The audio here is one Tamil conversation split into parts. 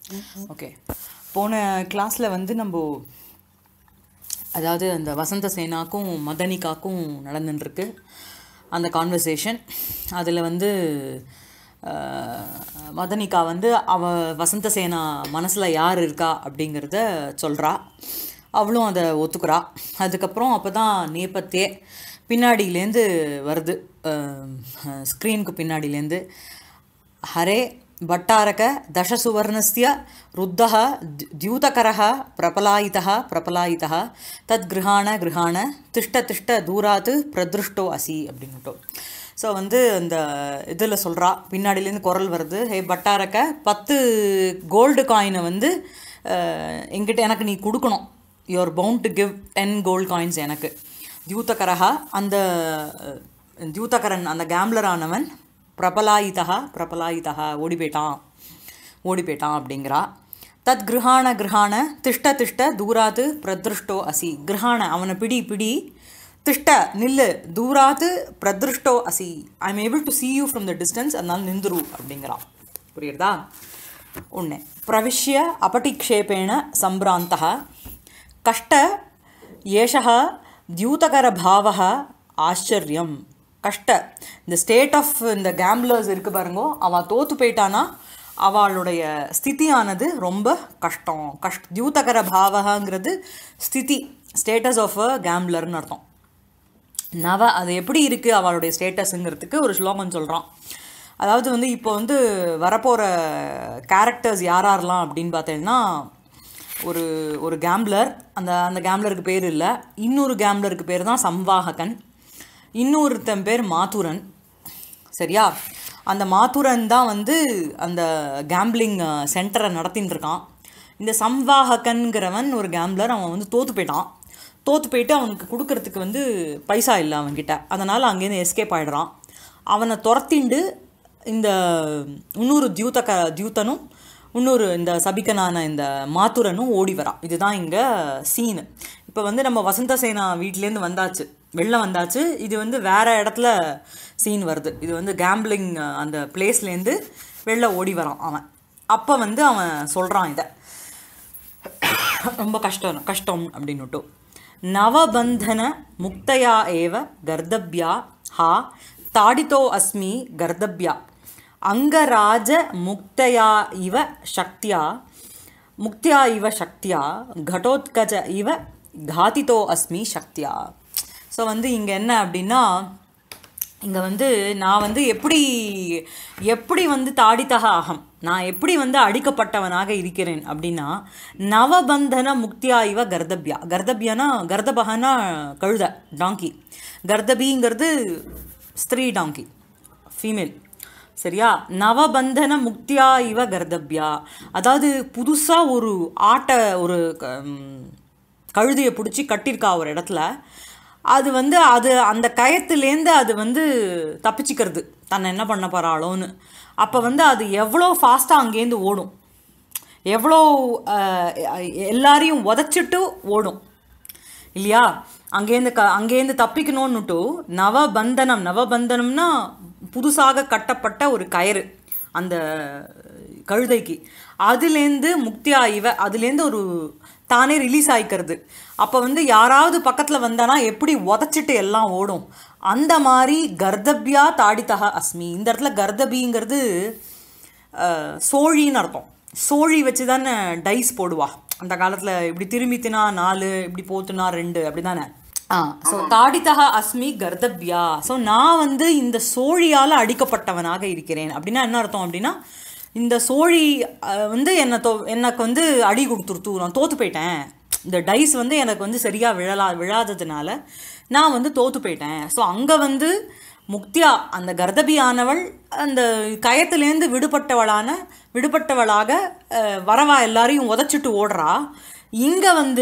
ஓகே போன கிளாஸில் வந்து நம்ம அதாவது அந்த வசந்த சேனாக்கும் மதனிகாக்கும் நடந்துட்டுருக்கு அந்த கான்வர்சேஷன் அதில் வந்து அஹ், மதனிகா வந்து அவ வசந்த சேனா மனசில் யார் இருக்கா அப்படிங்கிறத சொல்கிறா அவளும் அதை ஒத்துக்கிறா அதுக்கப்புறம் அப்போ தான் நேபத்தே பின்னாடியிலேருந்து வருது ஸ்க்ரீனுக்கு பின்னாடியிலேருந்து ஹரே भट्टारक दशसुवर्णस्य रुद्धः द्- द्यूतकरः प्रपलायितः प्रपलायितः तद्गृहाण गृहाण திஷ்ட திஷ்ட தூராத்து பிரதிருஷ்டோ அசி அப்படின்னுட்டோ ஸோ வந்து அந்த இதில் சொல்கிறா பின்னாடியிலேருந்து குரல் வருது ஹே பட்டாரக்க பத்து கோல்டு காயினை வந்து அஹ், என்கிட்ட எனக்கு நீ கொடுக்கணும் your bound to give ten gold coins எனக்கு தியூதகரஹா அந்த அஹ், தியூதகரன் அந்த கேம்லர் ஆனவன் பிரபலாயிதா பிரபலாயிதா ஓடி போயிட்டான் ஓடி போயிட்டான் அப்படிங்கிறா தத் கிருஹாண கிருஹாண திஷ்ட திஷ்ட தூராத்து பிரதிருஷ்டோ அசி கிருஹாண அவனை பிடி பிடி திஷ்ட நில்லு தூராத்து பிரதிருஷ்டோ அசி I am able to see you from the distance அதனால நிந்துரு அப்படிங்கிறான் புரியுறதா ஒன்று பிரவிஷ்ய அபட்டிக்ஷேபேண சம்பிராந்தः கஷ்ட ஏஷः தியூதகரபாவः ஆச்சரியம் கஷ்ட இந்த ஸ்டேட் ஆஃப் இந்த கேம்லர்ஸ் இருக்கு பாருங்கோ அவள் தோத்து போயிட்டானா அவளுடைய ஸ்திதியானது ரொம்ப கஷ்டம் கஷ்ட தியூதகர பாவகங்கிறது ஸ்திதி ஸ்டேட்டஸ் ஆஃப் அ கேம்லர்னு அர்த்தம் நவ அது எப்படி இருக்குது அவளுடைய ஸ்டேட்டஸுங்கிறதுக்கு ஒரு ஸ்லோகம் சொல்கிறான் அதாவது வந்து இப்போ வந்து வரப்போகிற கேரக்டர்ஸ் யார் யாரெல்லாம் அப்படின்னு பார்த்தீங்கன்னா ஒரு ஒரு கேம்ப்ளர் அந்த அந்த கேம்ப்ளருக்கு பேர் இல்லை இன்னொரு கேம்ப்ளருக்கு பேர் தான் சம்வாககன் இன்னொருத்தன் பேர் மாதுரன் சரியா அந்த மாதுரன் தான் வந்து அந்த கேம்பிளிங் சென்டரை நடத்தின்னு இருக்கான் இந்த சம்வாககன்கிறவன் ஒரு கேம்ப்ளர் அவன் வந்து தோத்து போயிட்டான் தோத்து போயிட்டு அவனுக்கு கொடுக்கறதுக்கு வந்து பைசா இல்லை அவன்கிட்ட அதனால் அங்கேருந்து எஸ்கேப் ஆகிடுறான் அவனை துரத்திண்டு இந்த இன்னொரு தியூதக தியூத்தனும் இன்னொரு இந்த சபிக்கனான இந்த மாத்துரனும் ஓடி வரான் இதுதான் இங்கே சீனு இப்போ வந்து நம்ம வசந்த சேனா வீட்டிலேருந்து வந்தாச்சு வெளில வந்தாச்சு இது வந்து வேற இடத்துல சீன் வருது இது வந்து கேம்பிளிங் அந்த பிளேஸ்லேருந்து வெளில ஓடி வரான் அவன் அப்போ வந்து அவன் சொல்கிறான் இதை ரொம்ப கஷ்டம் கஷ்டம் அப்படின்னுட்டு நவபந்தன முக்தயா ஏவ கர்தப்யா ஹா தாடிதோ அஸ்மி கர்தப்யா அங்கராஜ முக்தயா இவ சக்தியா முக்தியா இவ சக்தியா கடோத்கஜ இவ காதிதோ அஸ்மி சக்தியா ஸோ வந்து இங்கே என்ன அப்படின்னா இங்கே வந்து நான் வந்து எப்படி எப்படி வந்து தாடித்தக அகம் நான் எப்படி வந்து அடிக்கப்பட்டவனாக இருக்கிறேன் அப்படின்னா நவபந்தன முக்தியா இவ கர்தப்யா கர்தப்யானா கர்தபகனா கழுத டாங்கி கர்தபிங்கிறது ஸ்திரீ டாங்கி ஃபீமேல் சரியா நவபந்தன முக்தியா இவ கர்தப்யா அதாவது புதுசாக ஒரு ஆட்டை ஒரு க- ம், கழுதையை பிடிச்சி கட்டியிருக்கா ஒரு இடத்துல அது வந்து அது அந்த கயத்துலேருந்து அது வந்து தப்பிச்சுக்கிறது தன்னை என்ன பண்ண போகிறாளோன்னு அப்போ வந்து அது எவ்வளோ ஃபாஸ்ட்டாக அங்கேருந்து ஓடும் எவ்வளோ அஹ், எல்லாரையும் உதச்சிட்டு ஓடும் இல்லையா அங்கேருந்து க அங்கேருந்து தப்பிக்கணும்னுட்டு நவபந்தனம் நவபந்தனம்னா புதுசாக கட்டப்பட்ட ஒரு கயிறு அந்த கழுதைக்கு அதுலேருந்து முக்தியா இவ அதுலேருந்து ஒரு தானே ரிலீஸ் ஆயிக்கிறது அப்போ வந்து யாராவது பக்கத்தில் வந்தானா எப்படி உதச்சிட்டு எல்லாம் ஓடும் அந்த மாதிரி கர்தப்யா தாடித்தக அஸ்மி இந்த இடத்துல கர்தபிங்கிறது அஹ், சோழின்னு அர்த்தம் சோழி வச்சு தானே டைஸ் போடுவா அந்த காலத்தில் இப்படி திரும்பித்தினா நாலு இப்படி போத்துனா ரெண்டு அப்படி தானே ஆ ஸோ தாடித்தக அஸ்மி கர்தப்யா ஸோ நான் வந்து இந்த சோழியால் அடிக்கப்பட்டவனாக இருக்கிறேன் அப்படின்னா என்ன அர்த்தம் அப்படின்னா இந்த சோழி அஹ், வந்து என்னை தோ எனக்கு வந்து அடி கொடுத்துருத்து நான் தோத்து போயிட்டேன் இந்த டைஸ் வந்து எனக்கு வந்து சரியாக விழலா விழாததுனால நான் வந்து தோத்து போயிட்டேன் ஸோ அங்கே வந்து முக்தியா அந்த கர்தபியானவள் அந்த கயத்துலேருந்து விடுபட்டவளான விடுபட்டவளாக அஹ், வரவா எல்லாரையும் உதச்சிட்டு ஓடுறா இங்கே வந்து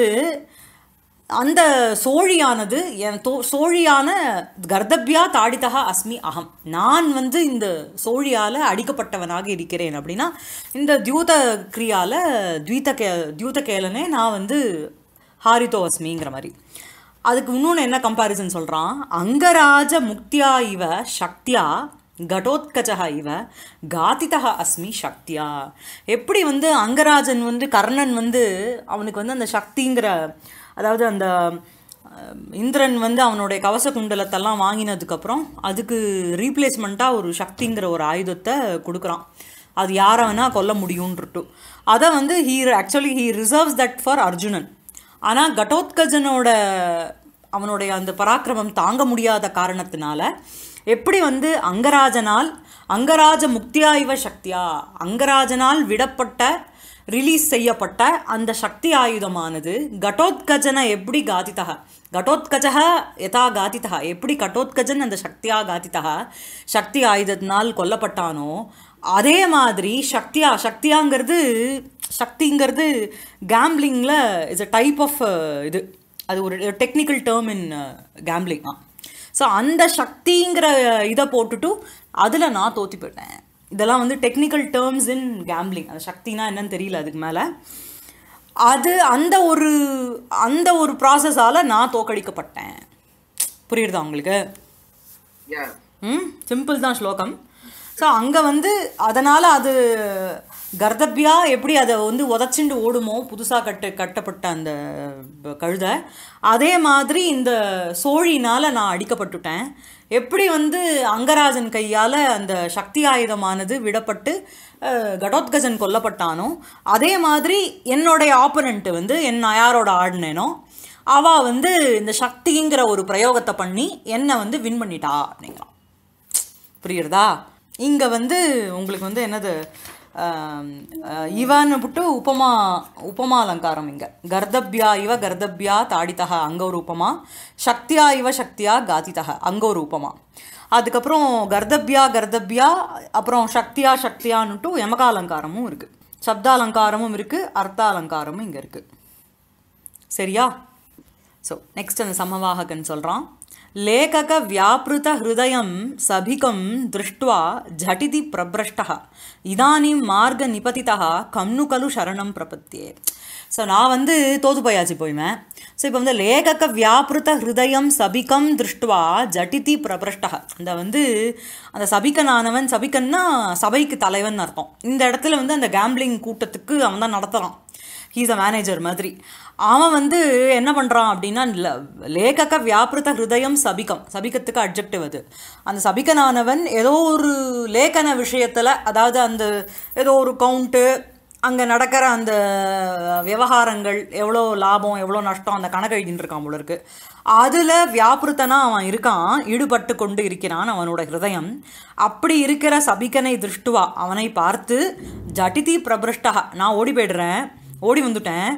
அந்த சோழியானது என் தோ சோழியான கர்தப்யா தாடிதா அஸ்மி அகம் நான் வந்து இந்த சோழியால் அடிக்கப்பட்டவனாக இருக்கிறேன் அப்படின்னா இந்த தியூத கிரியால துவீத கே தியூத கேலனே நான் வந்து ஹாரிதோ அஸ்மிங்கிற மாதிரி அதுக்கு இன்னொன்று என்ன கம்பாரிசன் சொல்கிறான் அங்கராஜ முக்தியா இவ சக்தியா கடோத்கஜா இவ காதிதா அஸ்மி சக்தியா எப்படி வந்து அங்கராஜன் வந்து கர்ணன் வந்து அவனுக்கு வந்து அந்த சக்திங்கிற அதாவது அந்த அஹ், இந்திரன் வந்து அவனுடைய கவச குண்டலத்தெல்லாம் வாங்கினதுக்கப்புறம் அதுக்கு ரீப்ளேஸ்மெண்ட்டாக ஒரு சக்திங்கிற ஒரு ஆயுதத்தை கொடுக்குறான் அது யாரை வேணால் கொல்ல முடியும்ன்றுட்டு அதை வந்து he actually he reserves that for Arjunan ஆனால் கடோத்கஜனோட அவனுடைய அந்த பராக்கிரமம் தாங்க முடியாத காரணத்தினால எப்படி வந்து அங்கராஜனால் அங்கராஜ முக்தியா இவ சக்தியா அங்கராஜனால் விடப்பட்ட ரிலீஸ் செய்யப்பட்ட அந்த சக்தி ஆயுதமானது கடோத்கஜன எப்படி காதிதா கடோத்கஜக யதா காதிதா எப்படி கடோத்கஜன் அந்த சக்தியா காதிதா சக்தி ஆயுதத்தினால் கொல்லப்பட்டானோ அதே மாதிரி சக்தியா சக்தியாங்கிறது சக்திங்கிறது கேம்லிங்கில் இஸ் அ டைப் ஆஃப் இது அது ஒரு டெக்னிக்கல் டேர்ம் இன் கேம்லிங் ஆ ஸோ அந்த சக்திங்கிற இதை போட்டுட்டு அதில் நான் தோத்தி போயிட்டேன் இதெல்லாம் வந்து டெக்னிக்கல் டேர்ம்ஸ் இன் கேம்லிங் அந்த சக்தினா என்னன்னு தெரியல அதுக்கு மேலே அது அந்த ஒரு அந்த ஒரு ப்ராசஸால் நான் தோக்கடிக்கப்பட்டேன் புரியுறதா உங்களுக்கு Yeah. ம் சிம்பிள் தான் ஸ்லோகம் ஸோ அங்கே வந்து அதனால் அது கர்தப்பியா எப்படி அதை வந்து உதச்சிண்டு ஓடுமோ புதுசாக கட்டு கட்டப்பட்ட அந்த ப- கழுதை அதே மாதிரி இந்த சோழினால் நான் அடிக்கப்பட்டுட்டேன் எப்படி வந்து அங்கராஜன் கையால் அந்த சக்தி ஆயுதமானது விடப்பட்டு அஹ், கடோத்கஜன் கொல்லப்பட்டானோ அதே மாதிரி என்னுடைய ஆப்பனண்ட்டு வந்து என் நான் யாரோட ஆடினேனோ அவ வந்து இந்த சக்திங்கிற ஒரு பிரயோகத்தை பண்ணி என்னை வந்து வின் பண்ணிட்டா அப்படிங்கிறான் புரியுறதா இங்கே வந்து உங்களுக்கு வந்து என்னது ஆம், அஹ், இவன்னு புட்டு உபமா உபமா அலங்காரம் இங்கே கர்தப்யா இவ கர்தப்யா தாடித்தக அங்கே ஒரு உபமா சக்தியா இவ சக்தியா காதித்தக அங்கே ஒரு உபமா அதுக்கப்புறம் கர்தப்யா கர்தப்யா அப்புறம் சக்தியா சக்தியான்னுட்டு யமகாலங்காரமும் இருக்குது சப்தாலங்காரமும் இருக்குது அர்த்தாலங்காரமும் இங்கே இருக்குது சரியா ஸோ நெக்ஸ்ட் அந்த சமவாககன் சொல்கிறான் லேகக வியாபிருத ஹிருதயம் சபிகம் திருஷ்டுவா ஜடிதி பிரபிரஷ்டா இதானீம் மார்க நிபதிதா கம்னு கலு சரணம் பிரபத்தியே ஸோ நான் வந்து தோது போயாச்சு போய்வேன் ஸோ இப்போ வந்து லேகக வியாபிருத ஹிருதயம் சபிகம் திருஷ்டுவா ஜடிதி பிரபிரஷ்டா அந்த வந்து அந்த சபிகனானவன் சபிகன்னா சபைக்கு தலைவன் அர்த்தம் இந்த இடத்துல வந்து அந்த கேம்பிளிங் கூட்டத்துக்கு அவன் தான் நடத்துகிறான் ஹீஸ் அ மேனேஜர் மாதிரி அவன் வந்து என்ன பண்ணுறான் அப்படின்னா ல- லேகக வியாபிருத ஹிருதயம் சபிகம் சபிகத்துக்கு அட்ஜெக்டிவ் அது அந்த சபிகனானவன் ஏதோ ஒரு லேகன விஷயத்தில் அதாவது அந்த ஏதோ ஒரு கவுண்ட்டு அங்கே நடக்கிற அந்த விவகாரங்கள் எவ்வளோ லாபம் எவ்வளோ நஷ்டம் அந்த கணக்கு எழுதிட்டு இருக்கான் போல இருக்கு அதில் வியாபிருத்தனா அவன் இருக்கான் ஈடுபட்டு கொண்டு இருக்கிறான் அவனோட ஹிருதயம் அப்படி இருக்கிற சபிகனை திருஷ்டுவா அவனை பார்த்து ஜடிதி பிரபிருஷ்டா நான் ஓடி போயிடுறேன் ஓடி வந்துட்டேன்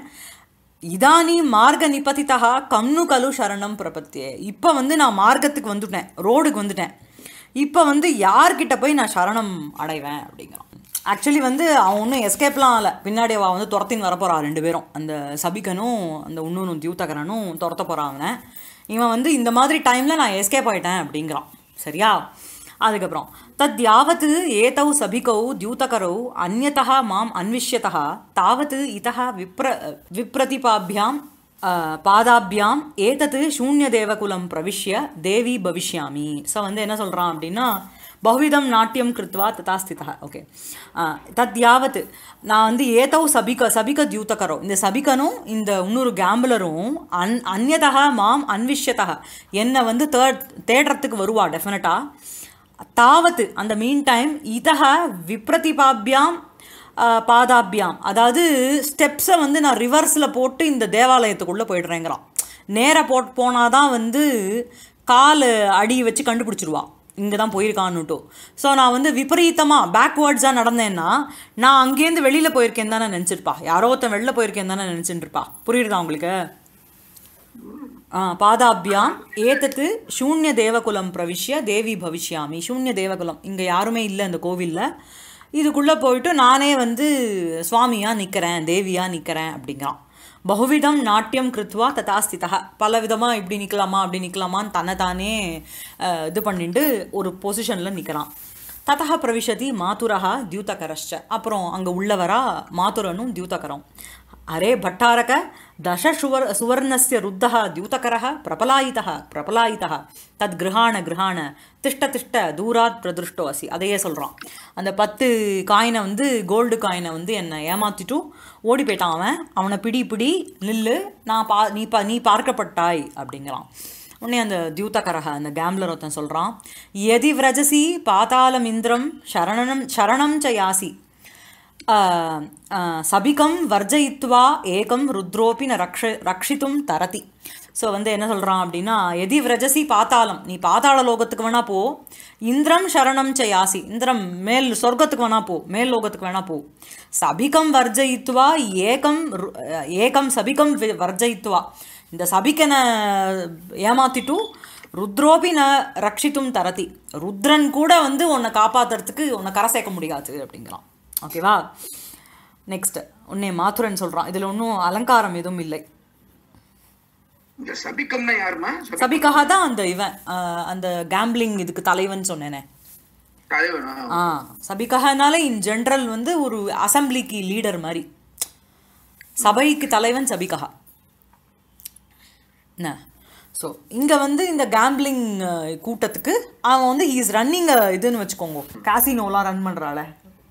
இதானி மார்க நிபதிதா கம்னு கலு சரணம் பிரபத்தியே இப்போ வந்து நான் மார்க்கத்துக்கு வந்துட்டேன் ரோடுக்கு வந்துட்டேன் இப்போ வந்து யார்கிட்ட போய் நான் சரணம் அடைவேன் அப்படிங்கிறான் ஆக்சுவலி வந்து அவன் ஒன்றும் எஸ்கேப்லாம் ஆகல பின்னாடி அவள் வந்து துரத்தின்னு வரப்போறா ரெண்டு பேரும் அந்த சபிகனும் அந்த இன்னொன்று தியூத்தகரனும் துரத்த போகிறான் அவனை இவன் வந்து இந்த மாதிரி டைமில் நான் எஸ்கேப் ஆயிட்டேன் அப்படிங்கிறான் சரியா அதுக்கப்புறம் தத் யாவத் ஏதௌ சபிகௌ தியூதகரௌ அந்யதः மாம் அன்விஷ்யதः தாவத் இதः விப்ர விப்ரதிபாபியாம் அஹ், பாதாபியாம் ஏதத் சூன்ய தேவகுலம் பிரவிஷ்ய தேவி பவிஷ்யாமி ஸோ வந்து என்ன சொல்கிறான் அப்படின்னா பகுவிதம் நாட்டியம் கிருத்வா ததா ஸ்திதா ஓகே தத் யாவத் நான் வந்து ஏதௌ சபிக சபிக தியூதகரோ இந்த சபிகனும் இந்த இன்னொரு கேம்பிளரும் அன் அந்யதா மாம் அன்விஷ்யதா என்னை வந்து தேட் தேடுறதுக்கு வருவா டெஃபினட்டாக தாவத்து அந்த மீன் டைம் இதக விப்ரதிபாபியாம் அஹ், பாதாபியாம் அதாவது ஸ்டெப்ஸை வந்து நான் ரிவர்ஸில் போட்டு இந்த தேவாலயத்துக்குள்ளே போயிடுறேங்கிறான் நேராக போட் போனால் தான் வந்து கால் அடி வச்சு கண்டுபிடிச்சிருவா இங்கே தான் போயிருக்கான்னுட்டு ஸோ நான் வந்து விபரீதமாக பேக்வேர்ட்ஸாக நடந்தேன்னா நான் அங்கேருந்து வெளியில் போயிருக்கேன் தானே நினச்சிருப்பா யாரோ ஒருத்தன் வெளில போயிருக்கேன் தானே நினச்சிட்டு இருப்பா புரியுறதா உங்களுக்கு ஆ, பாதாபியாம் ஏத்தத்து சூன்ய தேவகுலம் பிரவிஷ்ய தேவி பவிஷ்யாமி சூன்ய தேவகுலம் இங்கே யாருமே இல்லை இந்த கோவிலில் இதுக்குள்ளே போயிட்டு நானே வந்து சுவாமியாக நிற்கிறேன் தேவியாக நிற்கிறேன் அப்படிங்கிறான் பகுவிதம் நாட்டியம் கிருத்வா ததா ஸ்திதா பல விதமாக இப்படி நிற்கலாமா அப்படி நிற்கலாமான்னு தன்னை தானே அஹ், இது பண்ணிட்டு ஒரு பொசிஷனில் நிற்கிறான் ததா பிரவிஷதி மாதுரஹா தியூதகரஷ்ச அப்புறம் அங்கே உள்ளவரா மாதுரனும் தியூதகரம் அரே பட்டாரக தச சுவர் சுவர்ணஸ்ய ருத்தः द्यूतकरः பிரபலாயிதः பிரபலாயிதः தத் கிருஹாண கிருஹாண திஷ்ட திஷ்ட தூராத் பிரதிருஷ்டோ அசி அதையே சொல்கிறான் அந்த பத்து காயினை வந்து கோல்டு காயினை வந்து என்னை ஏமாத்திட்டு ஓடி போயிட்டான் அவன் அவனை பிடி பிடி நில்லு நான் பா நீ பா நீ பார்க்கப்பட்டாய் அப்படிங்கிறான் உடனே அந்த தியூதகரக அந்த கேம்லர் ஒருத்தன் சொல்கிறான் எதி விரஜசி பாதாளம் இந்திரம் சரணம் சரணம் ச யாசி ஆஹ், ஆஹ், சபிகம் வர்ஜயித்வா ஏகம் ருத்ரோபி ந ரக்ஷ ரக்ஷித்தும் தரதி ஸோ வந்து என்ன சொல்கிறான் அப்படின்னா எதி விரஜசி பாத்தாளம் நீ பாதாள லோகத்துக்கு வேணா போ இந்திரம் சரணம் ச யாசி இந்திரம் மேல் சொர்க்கத்துக்கு வேணா போ மேல் லோகத்துக்கு வேணா போ சபிகம் வர்ஜயித்வா ஏகம் ரு- ஏகம் சபிகம் வி- வர்ஜயித்வா இந்த சபிக்கனை ஏமாத்திட்டு ருத்ரோபி ந ரக்ஷித்தும் தரதி ருத்ரன் கூட வந்து உன்னை காப்பாத்துறதுக்கு உன்னை கரை சேர்க்க முடியாது அப்படிங்கிறான் ஓகேவா நெக்ஸ்ட் உன்னை மாத்துரன் சொல்றான் இதுல ஒன்றும் அலங்காரம் எதுவும் இல்லை இந்த சபிக்கம்னா யாருமா சபி- சபிக்காக தான் அந்த இவன் ஆஹ், அந்த கேம்பிளிங் இதுக்கு தலைவன் சொன்னேனே தலைவனா ஆ சபிகஹனால இன் ஜென்ரல் வந்து ஒரு அசம்பிளிக்கு லீடர் மாதிரி சபைக்கு தலைவன் சபிகஹா என்ன ஸோ இங்கே வந்து இந்த கேம்பிளிங் கூட்டத்துக்கு அவன் வந்து ஹீஸ் ரன்னிங் இதுன்னு வச்சுக்கோங்க காசினோலாம் ரன் பண்ணுறாள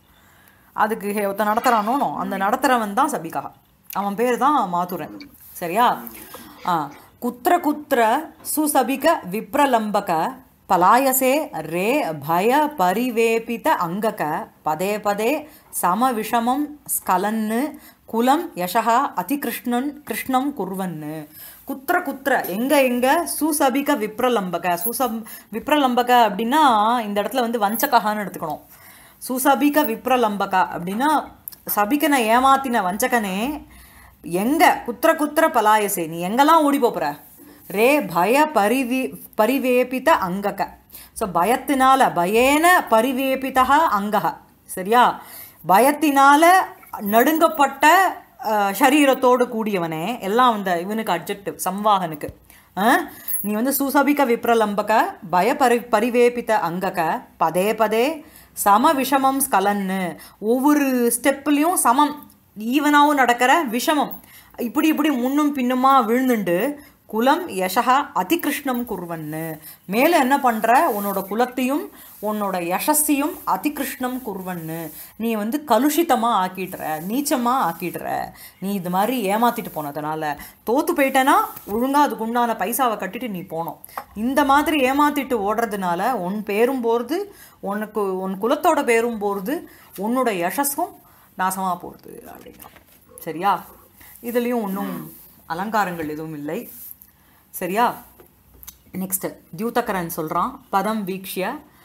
அதுக்கு ஹே- ஒருத்தன் நடத்துகிறானோ அந்த நடத்துகிறவன் தான் சபிகா அவன் பேர் தான் மாதுரன் சரியா ஆ குத்திர குத்திர சுசபிக விப்ரலம்பக பலாயசே ரே பய பரிவேபித அங்கக பதே பதே சமவிஷமம் ஸ்கலன்னு குலம் யசக அதிகிருஷ்ணன் கிருஷ்ணம் குர்வன்னு குத்திர குத்திர எங்க எங்க சுசபிக விப்ரலம்பக சுசப் விப்ரலம்பக அப்படின்னா இந்த இடத்துல வந்து வஞ்சகஹான்னு எடுத்துக்கணும் சுசபிக விப்ரலம்பக அப்படின்னா சபிக்கனை ஏமாத்தின வஞ்சகனே எங்க குத்திர குத்திர பலாயசே நீ எங்கெல்லாம் ஓடி போற ரே பய பரிவி பரிவேபித அங்கக ஸோ பயத்தினால பயேன பரிவேபிதா அங்கக சரியா பயத்தினால நடுங்கப்பட்ட அஹ், சரீரத்தோடு கூடியவனே எல்லாம் அந்த இவனுக்கு அட்ஜெக்டிவ் சம்வாகனுக்கு அஹ், நீ வந்து சுசபிக விப்ரலம்பக பய பரி பரிவேபித அங்கக பதே பதே சம விஷமம் ஸ்கலன்னு ஒவ்வொரு ஸ்டெப்லேயும் சமம் ஈவனாகவும் நடக்கிற விஷமம் இப்படி இப்படி முன்னும் பின்னுமா விழுந்துண்டு குலம் யசக அதிகிருஷ்ணம் குர்வன்னு மேலே என்ன பண்ணுற உன்னோட குலத்தையும் உன்னோட யசஸையும் அதிகிருஷ்ணம் குர்வன்னு நீ வந்து கலுஷிதமாக ஆக்கிடுற நீச்சமாக ஆக்கிடுற நீ இது மாதிரி ஏமாத்திட்டு போனதுனால தோத்து போயிட்டேன்னா ஒழுங்காக அதுக்கு உண்டான பைசாவை கட்டிட்டு நீ போனோம் இந்த மாதிரி ஏமாத்திட்டு ஓடுறதுனால உன் பேரும் போகிறது உனக்கு உன் குலத்தோட பேரும் போகிறது உன்னோட யசஸும் நாசமாக போகிறது அப்படிங்கிறோம் சரியா இதுலேயும் ஒன்றும் அலங்காரங்கள் எதுவும் இல்லை சரியா நெக்ஸ்ட் தியூதகரன் சொல்கிறான் பதம் வீக்ஷிய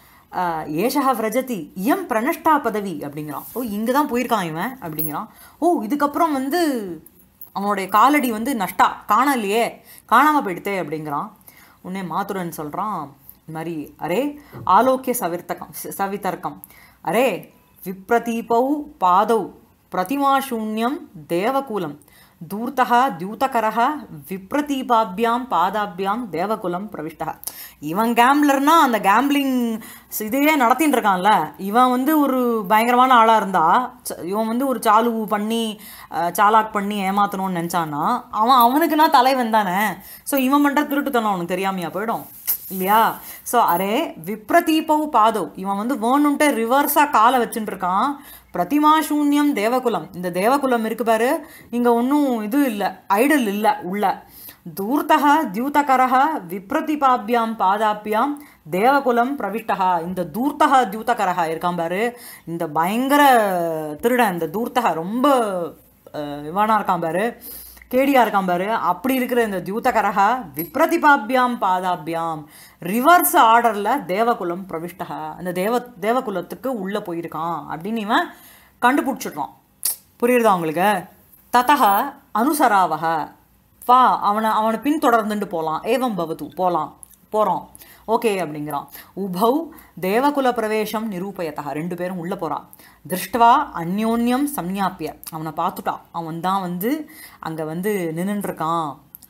ஏஷா விரஜதி இயம் பிரணஷ்டா பதவி அப்படிங்கிறான் ஓ இங்கே தான் போயிருக்கான் இவன் அப்படிங்கிறான் ஓ இதுக்கப்புறம் வந்து அவனுடைய காலடி வந்து நஷ்டா காணலையே காணாமல் போயிடுத்தே அப்படிங்கிறான் உடனே மாதுரன் சொல்கிறான் இந்த மாதிரி அரே ஆலோக்கிய சவிர்த்தகம் சவிதர்க்கம் அரே விப்ரதீபௌ பாதௌ பிரதிமாசூன்யம் தேவகூலம் தூர்த்தः द्यूतकरः விப்ரதீபாபியாம் பாதாபியாம் தேவகுலம் பிரவிஷ்டா இவன் கேம்லர்னா அந்த கேம்பிளிங் இதையே நடத்தின்னு இருக்கான்ல இவன் வந்து ஒரு பயங்கரமான ஆளாக இருந்தா ச- இவன் வந்து ஒரு சாலு பண்ணி அஹ், சாலாக் பண்ணி ஏமாத்தணும்னு நினச்சான்னா அவன் அவனுக்குன்னா தலைவன் தானே ஸோ இவன் பண்ணுற திருட்டுத்தனம் அவனுக்கு தெரியாமையா போயிடும் இல்லையா ஸோ அரே விப்ரதீபவு பாதவ் இவன் வந்து வேணுன்ட்டு ரிவர்ஸாக காலை வச்சுட்டு இருக்கான் பிரதிமா சூன்யம் தேவகுலம் இந்த தேவகுலம் இருக்கு பாரு இங்கே ஒன்றும் இது இல்லை ஐடல் இல்லை உள்ள தூர்த்தக தியூதகரக விப்ரதிபாபியாம் பாதாபியாம் தேவகுலம் பிரவிஷ்டகா இந்த தூர்த்தக தியூதகரக இருக்கான் பாரு இந்த பயங்கர திருடன் இந்த தூர்த்தக ரொம்ப அஹ், இவனா இருக்கான் பாரு கேடியா இருக்கான் பாரு அப்படி இருக்கிற இந்த தியூதகரகா விப்ரதிபாபியாம் பாதாபியாம் ரிவர்ஸ் ஆர்டர்ல தேவகுலம் பிரவிஷ்டகா அந்த தேவ தேவகுலத்துக்கு உள்ள போயிருக்கான் அப்படின்னு இவன் கண்டுபிடிச்சிடுறான் புரியுறதா உங்களுக்கு ததக அனுசராவக வா அவனை அவனை பின்தொடர்ந்துட்டு போகலாம் ஏவம் பவது போகலாம் போகிறோம் ஓகே அப்படிங்கிறான் உபௌ தேவகுல பிரவேசம் நிரூபயத்தக ரெண்டு பேரும் உள்ளே போகிறான் திருஷ்டுவா அந்யோன்யம் சம்ஞாப்பிய அவனை பார்த்துட்டான் அவன் தான் வந்து அங்கே வந்து நின்றுருக்கான்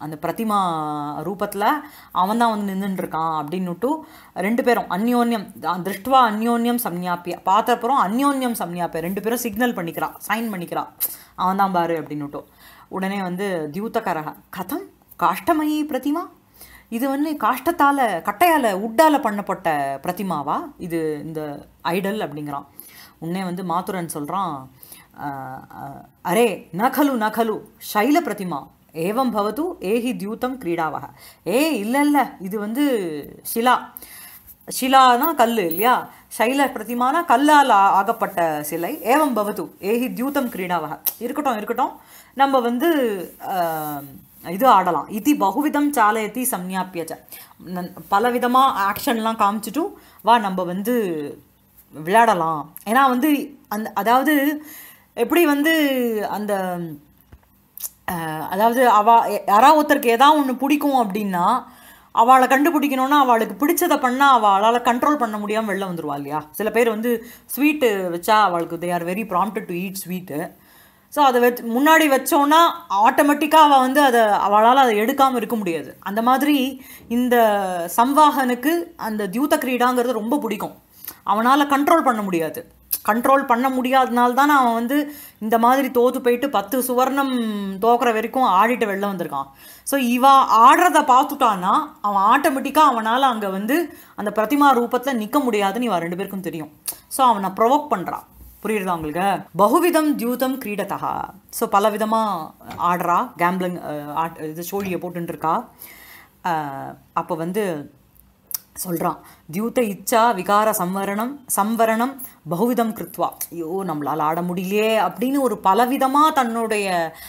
அந்த பிரதிமா ரூபத்தில் அவன் தான் வந்து நின்றுட்டு இருக்கான் அப்படின்னுட்டு ரெண்டு பேரும் அந்யோன்யம் திருஷ்டுவா அந்யோன்யம் சம்ஞாப்பிய பார்த்தப்புறம் அந்யோன்யம் சம்ஞாப்பிய ரெண்டு பேரும் சிக்னல் பண்ணிக்கிறான் சைன் பண்ணிக்கிறான் அவன் தான் பாரு அப்படின்னுட்டு உடனே வந்து தியூதகரக கதம் காஷ்டமயி பிரதிமா இது வந்து காஷ்டத்தால் கட்டையால் உட்டால் பண்ணப்பட்ட பிரதிமாவா இது இந்த ஐடல் அப்படிங்கிறான் உடனே வந்து மாத்துரன் சொல்கிறான் அரே ந கலு ந கலு சைல பிரதிமா ஏவம் பவது ஏஹி தியூதம் கிரீடாவக ஏ இல்லை இல்லை இது வந்து ஷிலா ஷிலானா கல் இல்லையா சைல பிரதிமானா கல்லால் ஆ- ஆகப்பட்ட சிலை ஏவம் பவது ஏஹி தியூதம் கிரீடாவக இருக்கட்டும் இருக்கட்டும் நம்ம வந்து ஆஹ், இது ஆடலாம் இது பகுவிதம் சாலயத்தி சம்ஞாப்பியச்ச நன்- பலவிதமாக ஆக்ஷன்லாம் காமிச்சிட்டு வா நம்ம வந்து விளையாடலாம் ஏன்னா வந்து அந்த அதாவது எப்படி வந்து அந்த அஹ், அதாவது அவ யாராவது ஒருத்தருக்கு ஏதாவது ஒன்று பிடிக்கும் அப்படின்னா அவளை கண்டுபிடிக்கணும்னா அவளுக்கு பிடிச்சதை பண்ணால் அவளால் கண்ட்ரோல் பண்ண முடியாமல் வெளில வந்துருவா இல்லையா சில பேர் வந்து ஸ்வீட்டு வச்சா அவளுக்கு they are very prompted to eat sweet so அதை வச்சு முன்னாடி வச்சோன்னா ஆட்டோமேட்டிக்காக அவள் வந்து அதை அவளால் அதை எடுக்காமல் இருக்க முடியாது அந்த மாதிரி இந்த சம்வாகனுக்கு அந்த தியூத கிரீடாங்கிறது ரொம்ப பிடிக்கும் அவனால் கண்ட்ரோல் பண்ண முடியாது கண்ட்ரோல் பண்ண முடியாதனால தானே அவன் வந்து இந்த மாதிரி தோத்து போயிட்டு பத்து சுவர்ணம் தோக்குற வரைக்கும் ஆடிட்டு வெளில வந்திருக்கான் ஸோ இவா ஆடுறத பார்த்துட்டான்னா அவன் ஆட்டோமேட்டிக்காக அவனால் அங்கே வந்து அந்த பிரதிமா ரூபத்தில் நிற்க முடியாதுன்னு இவன் ரெண்டு பேருக்கும் தெரியும் ஸோ அவனை ப்ரொவோக் பண்ணுறான் புரியுதா உங்களுக்கு பகுவிதம் தியூதம் கிரீடதா ஸோ பல விதமாக ஆடுறா கேம்பிளிங் ஆட் இது சோழியை போட்டுன்னு இருக்கா அப்போ வந்து சொல்கிறான் தியூத இச்சா விகார சம்வரணம் சம்வரணம் பகுவிதம் கிருத்வா ஐயோ நம்மளால் ஆட முடியலையே அப்படின்னு ஒரு பலவிதமாக தன்னுடைய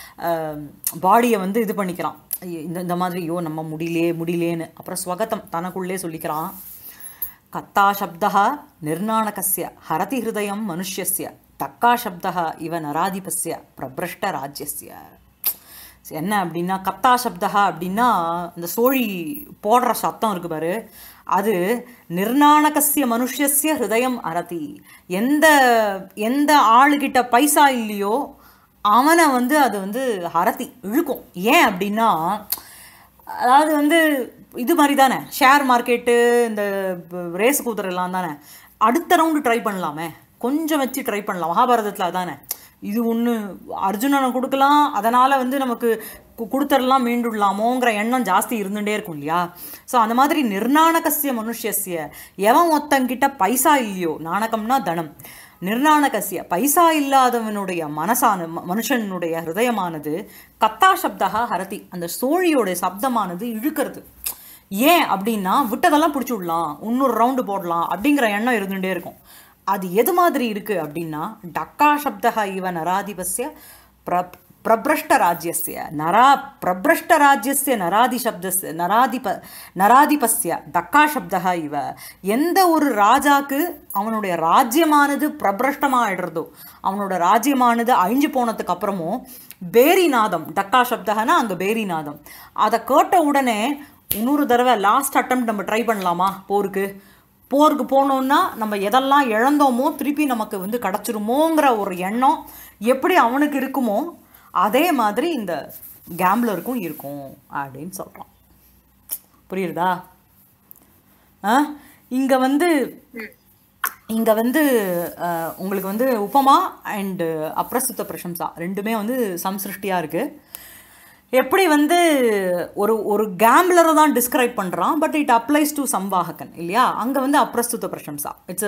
பாடியை வந்து இது பண்ணிக்கிறான் ஐயோ, இந்த இந்த மாதிரி ஐயோ நம்ம முடியலையே முடியலையேன்னு அப்புறம் ஸ்வகதம் தனக்குள்ளே சொல்லிக்கிறான் கத்தா சப்தः நிர்நாணகस्य ஹரதி ஹிருதயம் மனுஷ்யஸ்ய டக்கா சப்தः இவ நராதிபஸ்ய பிரபிரஷ்ட ராஜ்யஸ்ய என்ன அப்படின்னா கத்தா சப்தா அப்படின்னா இந்த சோழி போடுற சத்தம் இருக்கு பாரு அது நிர்நாணகசிய மனுஷஸ்ய ஹிருதயம் அரதி எந்த எந்த ஆளுகிட்ட பைசா இல்லையோ அவனை வந்து அது வந்து ஹரதி இழுக்கும் ஏன் அப்படின்னா அதாவது வந்து இது மாதிரி தானே ஷேர் மார்க்கெட்டு இந்த ரேஸ் குதிரைலாம் தானே அடுத்த ரவுண்டு ட்ரை பண்ணலாமே கொஞ்சம் வச்சு ட்ரை பண்ணலாம் மகாபாரதத்தில் அதானே இது ஒன்று அர்ஜுனனை கொடுக்கலாம் அதனால் வந்து நமக்கு கு- கொடுத்துடலாம் மீண்டுடலாமோங்கிற எண்ணம் ஜாஸ்தி இருந்துகிட்டே இருக்கும் இல்லையா ஸோ அந்த மாதிரி நிர்நாணகசிய மனுஷியசிய எவன் ஒருத்தங்கிட்ட பைசா இல்லையோ நாணகம்னா தனம் நிர்நாணகசிய பைசா இல்லாதவனுடைய மனசான ம- மனுஷனுடைய ஹிருதயமானது கத்தா சப்தா ஹரதி அந்த சோழியோடைய சப்தமானது இழுக்கிறது ஏன் அப்படின்னா விட்டதெல்லாம் பிடிச்சி விடலாம் இன்னொரு ரவுண்டு போடலாம் அப்படிங்கிற எண்ணம் இருந்துகிட்டே இருக்கும் அது எது மாதிரி இருக்கு அப்படின்னா டக்கா சப்தா இவ நராதிபஸ்ய பிர பிரபிரஷ்ட ராஜ்யஸ்ய நரா பிரபிரஷ்ட ராஜ்யஸ்ய நராதி சப்தஸ்ய நராதிப நராதிபஸ்ய டக்கா சப்தா இவ எந்த ஒரு ராஜாக்கு அவனுடைய ராஜ்யமானது பிரபிரஷ்டமாயிடுறதோ அவனோட ராஜ்யமானது அழிஞ்சு போனதுக்கு அப்புறமும் பேரிநாதம் டக்கா சப்தகனா அங்கே பேரிநாதம் அதை கேட்ட உடனே இன்னொரு தடவை லாஸ்ட் அட்டம் நம்ம ட்ரை பண்ணலாமா போருக்கு போருக்கு போனோம்னா நம்ம எதெல்லாம் இழந்தோமோ திருப்பி நமக்கு வந்து கிடச்சிருமோங்கிற ஒரு எண்ணம் எப்படி அவனுக்கு இருக்குமோ அதே மாதிரி இந்த கேம்லருக்கும் இருக்கும் அப்படின்னு சொல்கிறான் புரியுறதா ஆ இங்கே வந்து இங்கே வந்து அஹ், உங்களுக்கு வந்து உபமா அண்டு அப்ரஸ்துத பிரசம்சா ரெண்டுமே வந்து சம்சிருஷ்டியாக இருக்குது எப்படி வந்து ஒரு ஒரு கேம்லரை தான் டிஸ்கிரைப் பண்ணுறான் பட் இட் அப்ளைஸ் டு சம்வாககன் இல்லையா அங்கே வந்து அப்ரஸ்துத பிரசம்சா இட்ஸ்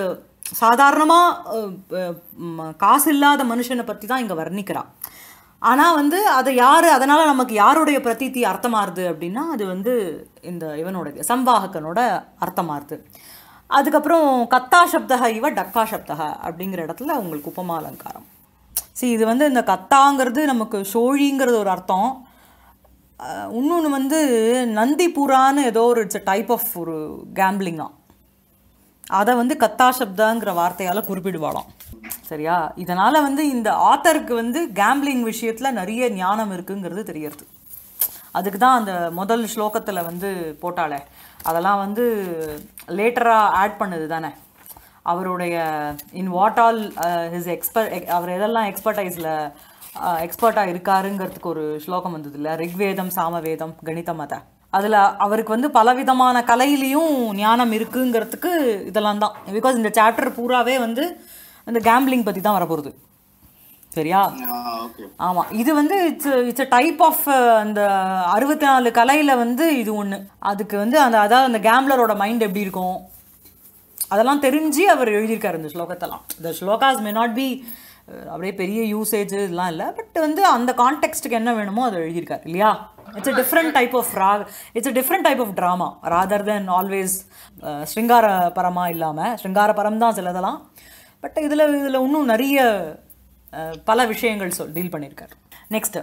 சாதாரணமாக காசு இல்லாத மனுஷனை பற்றி தான் இங்கே வர்ணிக்கிறான் ஆனால் வந்து அதை யார் அதனால் நமக்கு யாருடைய பிரதீத்தி அர்த்தமாகுது அப்படின்னா அது வந்து இந்த இவனோட சம்வாககனோட அர்த்தமாகுது அதுக்கப்புறம் கத்தா சப்தக இவ டக்கா சப்தக அப்படிங்கிற இடத்துல உங்களுக்கு உபமா அலங்காரம் see இது வந்து இந்த கத்தாங்கிறது நமக்கு சோழிங்கிறது ஒரு அர்த்தம் இன்னொன்று வந்து நந்திபுரான்னு ஏதோ ஒரு இட்ஸ் டைப் ஆஃப் ஒரு கேம்பிளிங்கா அதை வந்து கத்தா சப்தாங்கிற வார்த்தையால் குறிப்பிடுவாளாம் சரியா இதனால் வந்து இந்த ஆத்தருக்கு வந்து கேம்பிளிங் விஷயத்தில் நிறைய ஞானம் இருக்குங்கிறது தெரியறது அதுக்கு தான் அந்த முதல் ஸ்லோகத்தில் வந்து போட்டாளே அதெல்லாம் வந்து லேட்டராக ஆட் பண்ணுது தானே அவருடைய in what all his expert அவர் எதெல்லாம் எக்ஸ்பர்டைஸில் எக்ஸ்பர்ட்டாக இருக்காருங்கிறதுக்கு ஒரு ஸ்லோகம் வந்தது இல்லை ரிக்வேதம் சாமவேதம் கணிதம் அத அதில் அவருக்கு வந்து பலவிதமான கலையிலையும் ஞானம் இருக்குங்கிறதுக்கு இதெல்லாம் தான் பிகாஸ் இந்த சாப்டர் பூராவே வந்து இந்த கேம்பிளிங் பற்றி தான் வரப்போகுது சரியா ஓகே ஆமாம் இது வந்து it's it's a type of அந்த அறுபத்தி நாலு கலையில் வந்து இது ஒன்று அதுக்கு வந்து அந்த அதாவது அந்த கேம்லரோட மைண்ட் எப்படி இருக்கும் அதெல்லாம் தெரிஞ்சு அவர் எழுதியிருக்காரு இந்த ஸ்லோகத்தெல்லாம் இந்த ஸ்லோகாஸ் மே நாட் பி அப்படியே பெரிய யூசேஜ் இதெல்லாம் இல்லை பட் வந்து அந்த கான்டெக்ஸ்ட்டுக்கு என்ன வேணுமோ அதை எழுதியிருக்காரு இல்லையா it's a different type of ரா it's a different type of drama rather than always ஸ்ருங்கார பரமாக இல்லாமல் ஸ்ருங்கார பரம் தான் சிலதெல்லாம் பட் இதில் இதில் இன்னும் நிறைய அஹ், பல விஷயங்கள் சொல் டீல் பண்ணியிருக்காரு நெக்ஸ்ட்டு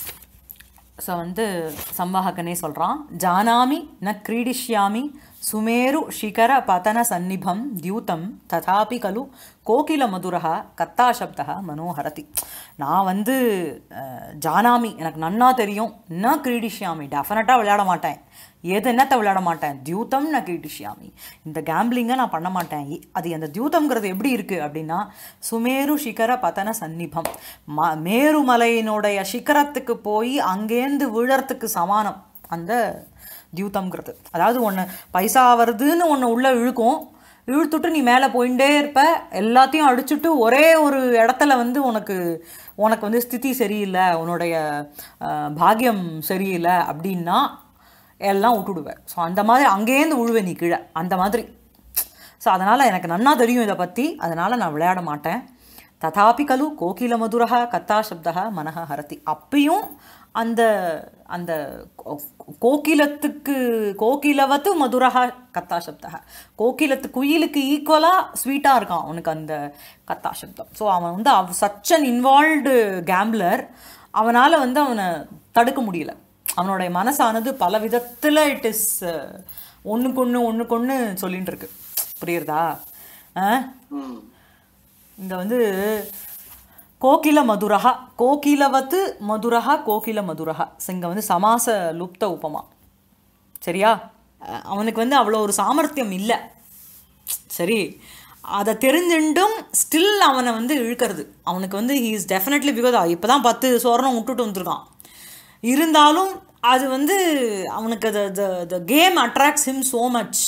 ஸோ வந்து சம்வாககனே சொல்கிறான் ஜானாமி ந கிரீடிஷ்யாமி சுமேரு சிகர பதன சந்நிபம் தியூதம் ததாபி கலு கோகில மதுரா கத்தா சப்தா மனோஹரதி நான் வந்து அஹ், ஜானாமி எனக்கு நன்னா தெரியும் ந கிரீடிஷ்யாமி டெஃபினட்டாக விளையாட மாட்டேன் எது என்னத்தை விளையாட மாட்டேன் தியூதம் நான் கிரீடிஷ்யாமி இந்த கேம்பிளிங்கை நான் பண்ண மாட்டேன் இ- அது அந்த தியூதம்ங்கிறது எப்படி இருக்குது அப்படின்னா சுமேரு சிகர பதன சந்நிபம் ம மேருமலையினுடைய சிகரத்துக்கு போய் அங்கேருந்து விழறதுக்கு சமானம் அந்த தியூதம்ங்கிறது அதாவது ஒன்று பைசா வருதுன்னு ஒன்று உள்ளே இழுக்கும் இழுத்துட்டு நீ மேலே போயிட்டே இருப்ப எல்லாத்தையும் அடிச்சுட்டு ஒரே ஒரு இடத்துல வந்து உனக்கு உனக்கு வந்து ஸ்திதி சரியில்லை உன்னுடைய அஹ், பாக்கியம் சரியில்லை அப்படின்னா எல்லாம் விட்டுடுவேன் ஸோ அந்த மாதிரி அங்கேருந்து உழுவேன் நீ கீழே அந்த மாதிரி ஸோ அதனால் எனக்கு நன்னா தெரியும் இதை பற்றி அதனால் நான் விளையாட மாட்டேன் ததாபி கலு கோகில மதுரா கத்தா சப்தா மனஹ ஹரதி அப்பயும் அந்த அந்த கோ- கோகிலத்துக்கு கோகிலவத்து மதுரா கத்தா சப்தா கோகிலத்து குயிலுக்கு ஈக்குவலாக ஸ்வீட்டாக இருக்கான் அவனுக்கு அந்த கத்தா சப்தம் ஸோ அவன் வந்து அவ் சச் அன் இன்வால்வ்டு கேம்ப்ளர் அவனால் வந்து அவனை தடுக்க முடியல அவனுடைய மனசானது பல விதத்தில் இட் இஸ் ஒன்றுக்கு ஒன்று ஒன்றுக்கு ஒன்று சொல்லிட்டு இருக்கு புரியுறதா ஆ ம் இந்த வந்து கோகில மதுரஹா கோகிலவத்து மதுரஹா கோகில மதுரஹா இங்கே வந்து சமாச லுப்த உபமா சரியா அஹ் அவனுக்கு வந்து அவ்வளோ ஒரு சாமர்த்தியம் இல்லை சரி அதை தெரிஞ்சுட்டும் ஸ்டில் அவனை வந்து இழுக்கிறது அவனுக்கு வந்து ஹீ இஸ் டெஃபினெட்லி பிகாஸ் இப்போ தான் பத்து சோரணம் விட்டுட்டு வந்திருக்கான் இருந்தாலும் அது வந்து அவனுக்கு the the the game attracts him so much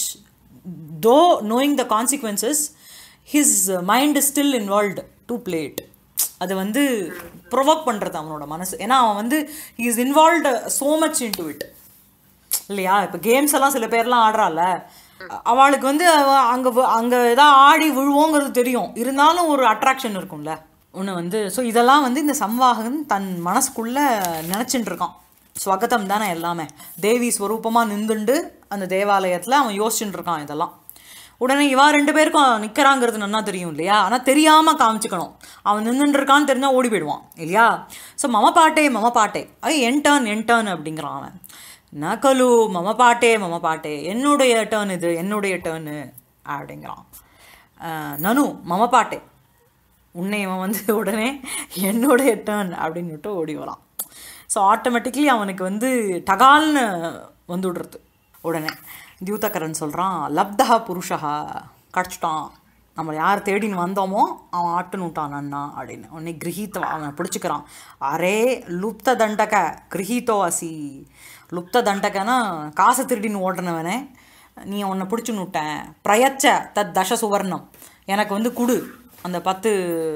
though knowing the consequences his mind is still involved to play it அது வந்து ப்ரொவோக் பண்ணுறது அவனோட மனசு ஏன்னா அவன் வந்து he is involved so much in to it இல்லையா இப்போ கேம்ஸ் எல்லாம் சில பேர்லாம் ஆடுறாள் அவளுக்கு வந்து அவ- அங்க வ- அங்க ஏதாவது ஆடி விழுவோங்கிறது தெரியும் இருந்தாலும் ஒரு அட்ராக்ஷன் இருக்கும்ல ஒன்று வந்து ஸோ இதெல்லாம் வந்து இந்த சம்வாகன் தன் மனசுக்குள்ள நினச்சிட்டு இருக்கான் ஸ்வகதம் தானே எல்லாமே தேவி ஸ்வரூபமாக நின்றுண்டு அந்த தேவாலயத்தில் அவன் யோசிச்சுட்டு இருக்கான் இதெல்லாம் உடனே இவா ரெண்டு பேருக்கும் நிற்கிறாங்கிறது நல்லா தெரியும் இல்லையா ஆனால் தெரியாமல் காமிச்சுக்கணும் அவன் நின்றுட்டு இருக்கான்னு தெரிஞ்சால் ஓடி போயிடுவான் இல்லையா ஸோ மம பாட்டே மம பாட்டே ஐ என் டர்ன் என் டர்ன் அப்படிங்கிறான் அவன் நகலு மம பாட்டே மம பாட்டே என்னுடைய டேர்ன் இது என்னுடைய டேர்னு அப்படிங்கிறான் அஹ், நனு மம பாட்டே உன்னை இவன் வந்து உடனே என்னுடைய டேர்ன் அப்படின்னு விட்டு ஓடி வரான் ஸோ ஆட்டோமேட்டிக்லி அவனுக்கு வந்து டகால்னு வந்து விடுறது உடனே தியூதகரன் சொல்கிறான் லப்தா புருஷா கிடச்சிட்டான் நம்ம யார் தேடின்னு வந்தோமோ அவன் ஆட்டுன்னு விட்டான் அண்ணா அப்படின்னு உடனே கிரகித்த அவனை பிடிச்சிக்கிறான் அரே லுப்த தண்டக கிரகித்தோ அசி லுப்த தண்டகனா காசை திருடின்னு ஓடுனவனே நீ உன்னை பிடிச்சுன்னு விட்டேன் பிரயச்ச தத் தச சுவர்ணம் எனக்கு வந்து குடு அந்த பத்து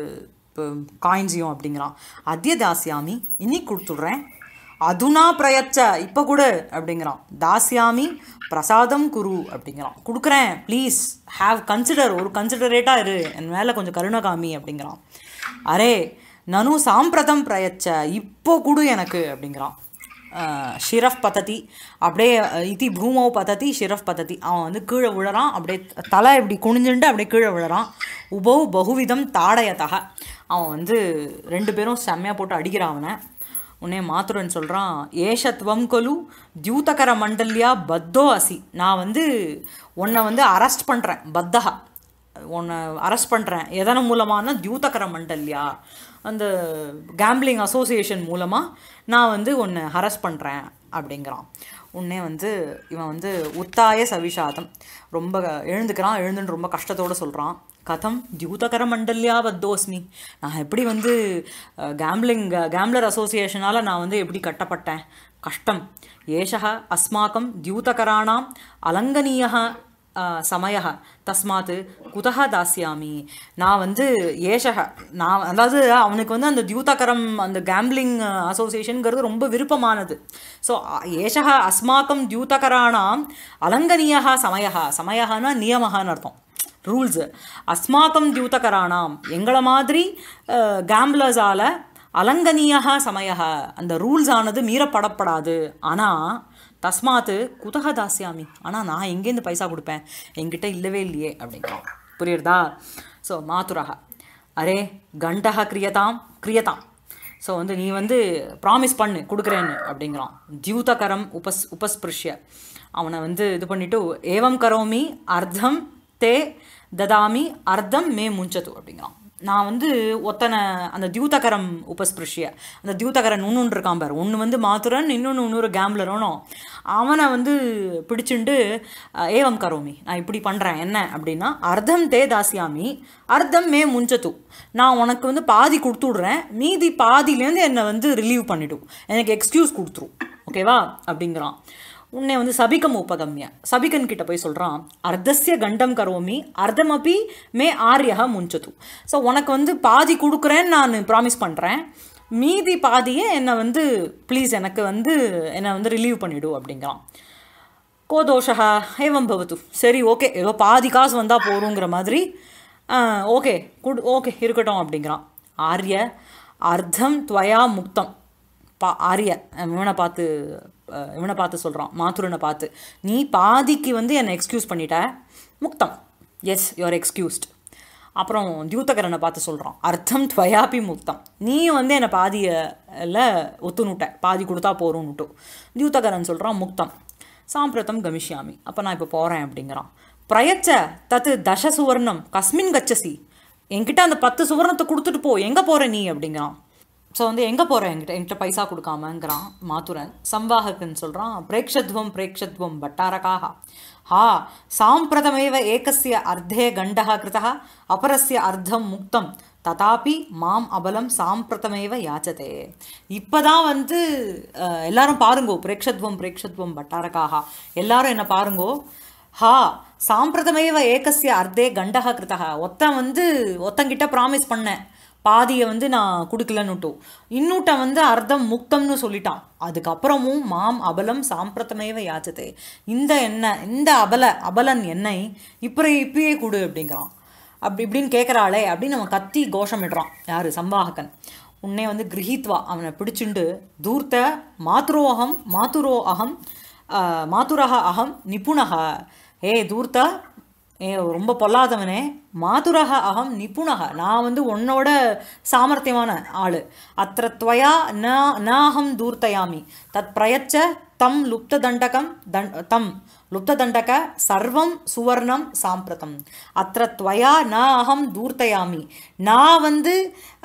காயின்ஸையும் அப்படிங்கிறான் அத்திய தாசியாமி இன்னைக்கு கொடுத்துட்றேன் அதுனா பிரயச்ச இப்போ கொடு அப்படிங்கிறான் தாசியாமி பிரசாதம் குரு அப்படிங்கிறான் கொடுக்குறேன் ப்ளீஸ் ஹாவ் கன்சிடர் ஒரு கன்சிடரேட்டாக இரு என் மேலே கொஞ்சம் கருணகாமி அப்படிங்கிறான் அரே நனு சாம்பிரதம் பிரயச்ச இப்போ கொடு எனக்கு அப்படிங்கிறான் அஹ், ஷிரஃப் பததி அப்படியே அஹ், இதி பூமோ பததி ஷிரஃப் பததி அவன் வந்து கீழே விழறான் அப்படியே தலை இப்படி குனிஞ்சுண்டு அப்படியே கீழே விழறான் உபௌ பகுவிதம் தாடயத்தக அவன் வந்து ரெண்டு பேரும் செம்மையாக போட்டு அடிக்கிறான் அவனை உன்னே மாத்துரன் சொல்கிறான் ஏஷத்வம் கொலு தியூதகர மண்டல்யா பத்தோ அசி நான் வந்து உன்னை வந்து அரெஸ்ட் பண்ணுறேன் பத்தகா உன்னை அரெஸ்ட் பண்ணுறேன் எதன் மூலமான தியூதகர மண்டல்யா அந்த கேம்பிளிங் அசோசியேஷன் மூலமாக நான் வந்து உன்னை ஹரஸ் பண்ணுறேன் அப்படிங்கிறான் உடனே வந்து இவன் வந்து உத்தாய சவிஷாதம் ரொம்ப எழுந்துக்கிறான் எழுந்துன்னு ரொம்ப கஷ்டத்தோடு சொல்கிறான் கதம் தியூதகர மண்டல்யா பத்தோஸ்மி நான் எப்படி வந்து கேம்லிங் கேம்லர் அசோசியேஷனால் நான் வந்து எப்படி கட்டப்பட்டேன் கஷ்டம் ஏஷः அஸ்மாக்கம் தியூதகராணாம் அலங்கனீயः சமயः தஸ்மாத் குதः தாஸ்யாமி நான் வந்து ஏஷக நான் அதாவது அவனுக்கு வந்து அந்த தியூதகரம் அந்த கேம்லிங் அசோசியேஷனுங்கிறது ரொம்ப விருப்பமானது ஸோ ஏஷக அஸ்மாக்கம் தியூதகராணாம் அலங்கனீயः சமயः சமயஹனா நியமஹான்னு அர்த்தம் ரூல்ஸு அஸ்மாக்கம் தியூதகராணாம் எங்களை மாதிரி கேம்லர்ஸால் அலங்கனீயாக சமயக அந்த ரூல்ஸ் ஆனது மீறப்படப்படாது ஆனால் தஸ்மாத்து குதக தாஸ்யாமி ஆனால் நான் எங்கேருந்து பைசா கொடுப்பேன் என்கிட்ட இல்லவே இல்லையே அப்படிங்கிறோம் புரியுறதா ஸோ மாத்துரக அரே கண்டக கிரியதாம் கிரியதாம் ஸோ வந்து நீ வந்து ப்ராமிஸ் பண்ணு கொடுக்குறேன்னு அப்படிங்கிறான் தியூதகரம் உபஸ் உபஸ்பிருஷ்ய அவனை வந்து இது பண்ணிவிட்டு ஏவம் கரோமி அர்த்தம் தே ததாமி அர்த்தம் மே முஞ்சது அப்படிங்கிறான் நான் வந்து ஒத்தனை அந்த தியூதகரம் உபஸ்பிருஷ்ய அந்த தியூதகரன் ஒன்று இருக்கான் பாரு ஒன்று வந்து மாத்துரன் இன்னொன்று இன்னொரு கேம்லரனும் அவனை வந்து பிடிச்சுண்டு ஏவம் கரோமி நான் இப்படி பண்ணுறேன் என்ன அப்படின்னா அர்த்தம் தே தாசியாமி அர்த்தம் மே முஞ்சத்து நான் உனக்கு வந்து பாதி கொடுத்துட்றேன் மீதி பாதியிலேருந்து என்னை வந்து ரிலீவ் பண்ணிவிடும் எனக்கு எக்ஸ்கியூஸ் கொடுத்துரும் ஓகேவா அப்படிங்கிறான் உன்னை வந்து சபிக்கம் உபகம்ய சபிகன் கிட்ட போய் சொல்கிறான் அர்த்தசிய கண்டம் கரோமி அர்த்தமப்பி மே ஆரியக முஞ்சது ஸோ உனக்கு வந்து பாதி கொடுக்குறேன்னு நான் ப்ராமிஸ் பண்ணுறேன் மீதி பாதியே என்னை வந்து ப்ளீஸ் எனக்கு வந்து என்னை வந்து ரிலீவ் பண்ணிவிடு அப்படிங்கிறான் கோதோஷா ஏவம் பவத்து சரி ஓகே ஏதோ பாதி காசு வந்தால் போகிறோங்கிற மாதிரி ஓகே குட் ஓகே இருக்கட்டும் அப்படிங்கிறான் ஆரிய அர்த்தம் துவயா முக்தம் பா ஆரிய இவனை பார்த்து இவனை பார்த்து சொல்கிறான் மாத்துரனை பார்த்து நீ பாதிக்கு வந்து என்னை எக்ஸ்கியூஸ் பண்ணிட்ட முக்தம் எஸ் யுவர் எக்ஸ்கியூஸ்ட் அப்புறம் தியூத்தகரனை பார்த்து சொல்கிறான் அர்த்தம் துவயாபி முக்தம் நீ வந்து என்னை பாதியில் ஒத்துனுட்ட பாதி கொடுத்தா போகிறோன்னுட்டு தியூத்தகரன் சொல்கிறான் முக்தம் சாம்பிரதம் கமிஷ்யாமி அப்போ நான் இப்போ போகிறேன் அப்படிங்கிறான் பிரயச்ச தத்து தச சுவர்ணம் கஸ்மின் கச்சசி என்கிட்ட அந்த பத்து சுவர்ணத்தை கொடுத்துட்டு போ எங்கே போகிற நீ அப்படிங்கிறான் ஸோ வந்து எங்கே போகிற என்கிட்ட என்கிட்ட பைசா கொடுக்காமங்கிறான் மாத்துரன் சம்வாகக்குன்னு சொல்கிறான் பிரேக்ஷத்வம் பிரேக்ஷத்வம் பட்டாரகாக ஹா சாம்பிரதமேவ ஏகஸ்ய அர்த்தே கண்டः கிருதः அபரஸ்ய அர்த்தம் முக்தம் ததாபி மாம் அபலம் சாம்பிரதமேவ யாச்சதே இப்போதான் வந்து எல்லாரும் பாருங்கோ பிரேக்ஷத்வம் பிரேக்ஷத்வம் பட்டாரகாக எல்லாரும் என்ன பாருங்கோ ஹா சாம்பிரதமேவ ஏகஸ்ய அர்த்தே கண்டக கிருத்தக ஒத்தன் வந்து ஒத்தங்கிட்ட ப்ராமிஸ் பண்ணேன் பாதியை வந்து நான் கொடுக்கலன்னுட்டு இன்னூட்ட வந்து அர்த்தம் முக்தம்னு சொல்லிட்டான் அதுக்கப்புறமும் மாம் அபலம் சாம்பிரதமேவ யாச்சதே இந்த எண்ணெய் இந்த அபல அபலன் எண்ணெய் இப்போ இப்பயே கொடு அப்படிங்கிறான் அப்படி இப்படின்னு கேட்குறாளே அப்படின்னு அவன் கத்தி கோஷமிடுறான் யார் சம்வாககன் உன்னே வந்து கிரகித்வா அவனை பிடிச்சுண்டு தூர்த்த மாத்துரோ அகம் மாத்துரோ அகம் மாத்துரக அகம் நிபுணக ஏ தூர்த்த ஏ ரொம்ப பொல்லாதவனே மாதுரக அகம் நிபுணக நான் வந்து உன்னோட சாமர்த்தியமான ஆள் அத்த துவயா ந நாகம் தூர்த்தயாமி தத் பிரயச்ச தம் லுப்ததண்டகம் தண் தம் லுப்ததண்டக சர்வம் சுவர்ணம் சாம்பிரதம் அத்த துவயா ந அகம் தூர்த்தயாமி நான் வந்து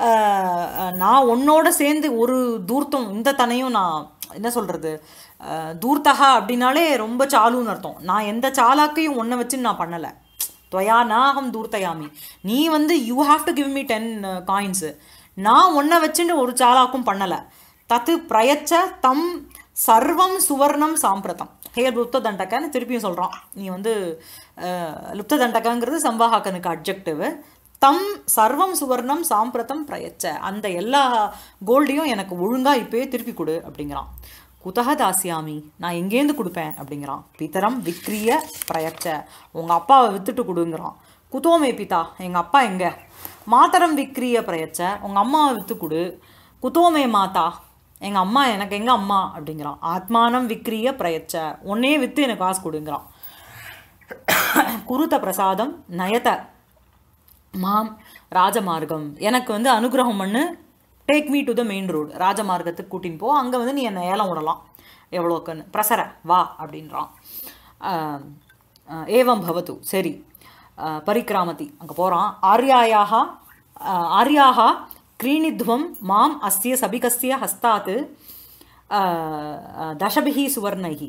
நான் உன்னோட சேர்ந்து ஒரு தூர்த்தம் இந்த தனையும் நான் என்ன சொல்கிறது தூர்த்தகா அப்படின்னாலே ரொம்ப சாலுன்னு அர்த்தம் நான் எந்த சாலாக்கையும் ஒன்றை வச்சு நான் பண்ணலை துவயா நாகம் தூர்த்தயாமி நீ வந்து you have to give me ten coins நான் ஒன்றை வச்சுட்டு ஒரு சாலாக்கும் பண்ணலை தத்து பிரயச்ச தம் சர்வம் சுவர்ணம் சாம்பிரதம் ஹேர் லுப்த தண்டக்கன்னு திருப்பியும் சொல்கிறான் நீ வந்து லுப்த தண்டகங்கிறது சம்வாஹாக்கனுக்கு அப்ஜெக்டிவ் தம் சர்வம் சுவர்ணம் சாம்பிரதம் பிரயச்ச அந்த எல்லா கோல்டையும் எனக்கு ஒழுங்காக இப்போயே திருப்பி கொடு அப்படிங்கிறான் குதக தாசியாமி நான் எங்கேருந்து கொடுப்பேன் அப்படிங்கிறான் பித்தரம் விக்ரிய பிரயச்ச உங்கள் அப்பாவை வித்துட்டு கொடுங்கிறான் குதோமே பிதா எங்கள் அப்பா எங்கே மாத்தரம் விக்ரிய பிரயச்ச உங்கள் அம்மாவை விற்று கொடு குதோமே மாதா எங்கள் அம்மா எனக்கு எங்கள் அம்மா அப்படிங்கிறான் ஆத்மானம் விக்ரிய பிரயச்ச உன்னே விற்று எனக்கு காசு கொடுங்கிறான் குருத்த பிரசாதம் நயத மாம் ராஜமார்க்கம் எனக்கு வந்து அனுகிரகம் பண்ணு take me to the main road ராஜமார்க்கத்துக்கு கூட்டின்னு போ அங்கே வந்து நீ என்னை ஏலம் விடலாம் எவ்வளோக்குன்னு பிரசர வா அப்படின்றான் ஏவம் பவது சரி பரிக்கிராமதி அங்கே போகிறான் ஆர்யாயாக ஆர்யாக क्रीणिध्वं மாம் அஸ்ய சபிகஸ்ய ஹஸ்தாத் தசபிஹி சுவர்ணைஹி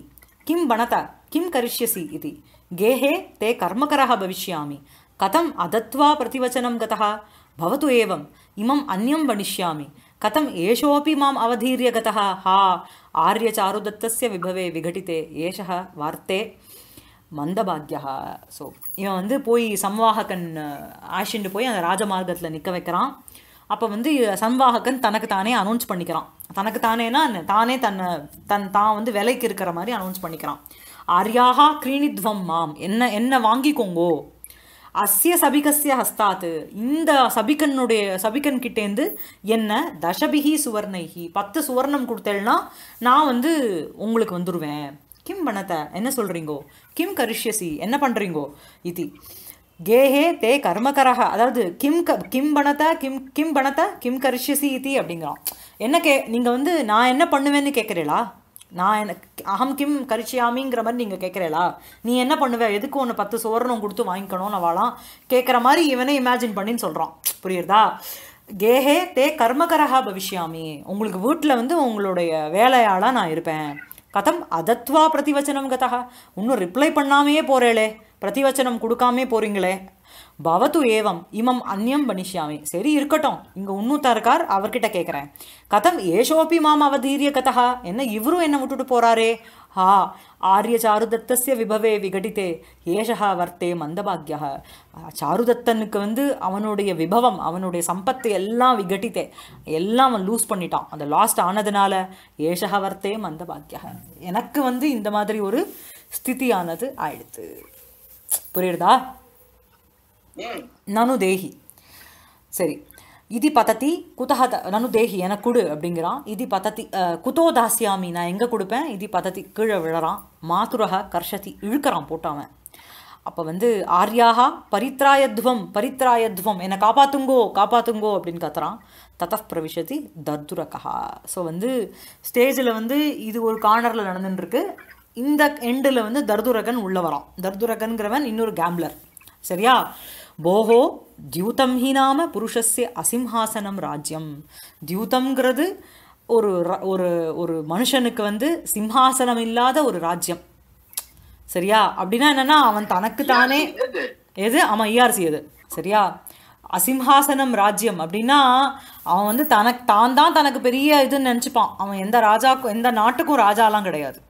किं बनत किं करिष्यसि इति गेहे ते कर्मकरः भविष्यामि कथम् अदत्वा प्रतिवचनं गतः भवतु एवम् इमम् अन्यं वणिष्यामि कथम् एषोऽपि माम् अवधीर्य गतः हा आर्यचारुदत्तस्य विभवे विघटिते एषः वार्ते மந்தபாக்யா ஸோ இவன் வந்து போய் சம்வாககன் ஆஷிண்டு போய் அந்த ராஜமார்க்கத்தில் நிற்க வைக்கிறான் அப்போ வந்து சம்வாககன் தனக்கு தானே அனௌன்ஸ் பண்ணிக்கிறான் தனக்கு தானேனா தானே தன்னை தன் தான் வந்து விலைக்கு இருக்கிற மாதிரி அனௌன்ஸ் பண்ணிக்கிறான் ஆர்யாகா கிரீணித்வம் மாம் என்ன என்ன வாங்கிக்கோங்கோ அஸ்ய சபிகஸ்ய ஹஸ்தாத்து இந்த சபிகனுடைய சபிகன் கிட்டேந்து என்ன தசபிகி சுவர்ணைகி பத்து சுவர்ணம் கொடுத்தேன்னா நான் வந்து உங்களுக்கு வந்துடுவேன் கிம் பண்ணத்த என்ன சொல்கிறீங்கோ கிம் கரிஷ்யசி என்ன பண்ணுறீங்கோ இது கேஹே தே கர்மகரக அதாவது கிம் க கிம் பணத்த கிம் கிம் பணத்த கிம் கரிஷ்யசி இது அப்படிங்கிறான் என்ன கே நீங்கள் வந்து நான் என்ன பண்ணுவேன்னு கேட்குறீங்களா நான் எனக்கு அகம் கிம் கரிச்சியாமிங்கிற மாதிரி நீங்கள் கேட்குறீங்களா நீ என்ன பண்ணுவ எதுக்கு ஒன்று பத்து சுவர்ணம் கொடுத்து வாங்கிக்கணும்னு அவளாம் கேட்குற மாதிரி இவனே இமேஜின் பண்ணின்னு சொல்கிறான் புரியுறதா கேஹே தே கர்மகரஹா பவிஷ்யாமி உங்களுக்கு வீட்டில் வந்து உங்களுடைய வேலையாளாக நான் இருப்பேன் கதம் அதத்வா பிரதிவச்சனம் கதா இன்னும் ரிப்ளை பண்ணாமையே போகிறேளே பிரதிவச்சனம் கொடுக்காமே போகிறீங்களே பவத்து ஏவம் இமம் அந்நியம் பணிஷ்யாமி சரி இருக்கட்டும் இங்கே இன்னொருத்தர் இருக்கார் அவர்கிட்ட கேட்குறேன் கதம் ஏஷோப்பி மாம் அவதீரிய கதா என்ன இவரும் என்ன விட்டுட்டு போகிறாரே ஹா ஆரிய சாருதத்தஸ்ய விபவே விகடித்தே ஏஷா வர்த்தே மந்தபாக்யா சாருதத்தனுக்கு வந்து அவனுடைய விபவம் அவனுடைய சம்பத்து எல்லாம் விகட்டித்தே எல்லாம் அவன் லூஸ் பண்ணிட்டான் அந்த லாஸ்ட் ஆனதுனால ஏஷா வர்த்தே மந்தபாக்யா எனக்கு வந்து இந்த மாதிரி ஒரு ஸ்திதியானது ஆயிடுத்து புரியுறதா ம் நனு தேஹி சரி இது பதத்தி குதஹ த நனு தேஹி எனக்கு கொடு அப்படிங்கிறான் இது பதத்தி அஹ், குதோ தாசியாமி நான் எங்கே கொடுப்பேன் இது பதத்தி கீழே விழறான் மாதுரக கர்ஷதி இழுக்கிறான் போட்டாவன் அப்போ வந்து ஆர்யாகா பரித்ராயத்வம் பரித்ராயத்வம் என்னை காப்பாத்துங்கோ காப்பாத்துங்கோ அப்படின்னு கத்துறான் ததப் பிரவிஷதி தர்துரகா ஸோ வந்து ஸ்டேஜில் வந்து இது ஒரு கார்னரில் நடந்துன்னு இருக்கு இந்த எண்டில் வந்து தர்துரகன் உள்ள வரான் தர்துரகன்கிறவன் இன்னொரு கேம்லர் சரியா போஹோ தியூதம் ஹி நாம புருஷஸ்ய அசிம்ஹாசனம் ராஜ்யம் தியூதம்ங்கிறது ஒரு ர- ஒரு ஒரு மனுஷனுக்கு வந்து சிம்ஹாசனம் இல்லாத ஒரு ராஜ்யம் சரியா அப்படின்னா என்னன்னா அவன் தனக்கு தானே எது? எது ஆமாம் இஆர்சி எது சரியா அசிம்ஹாசனம் ராஜ்யம் அப்படின்னா அவன் வந்து தனக்கு தான் தான் தனக்கு பெரிய இதுன்னு நினச்சிப்பான் அவன் எந்த ராஜாக்கும் எந்த நாட்டுக்கும் ராஜாலாம் கிடையாது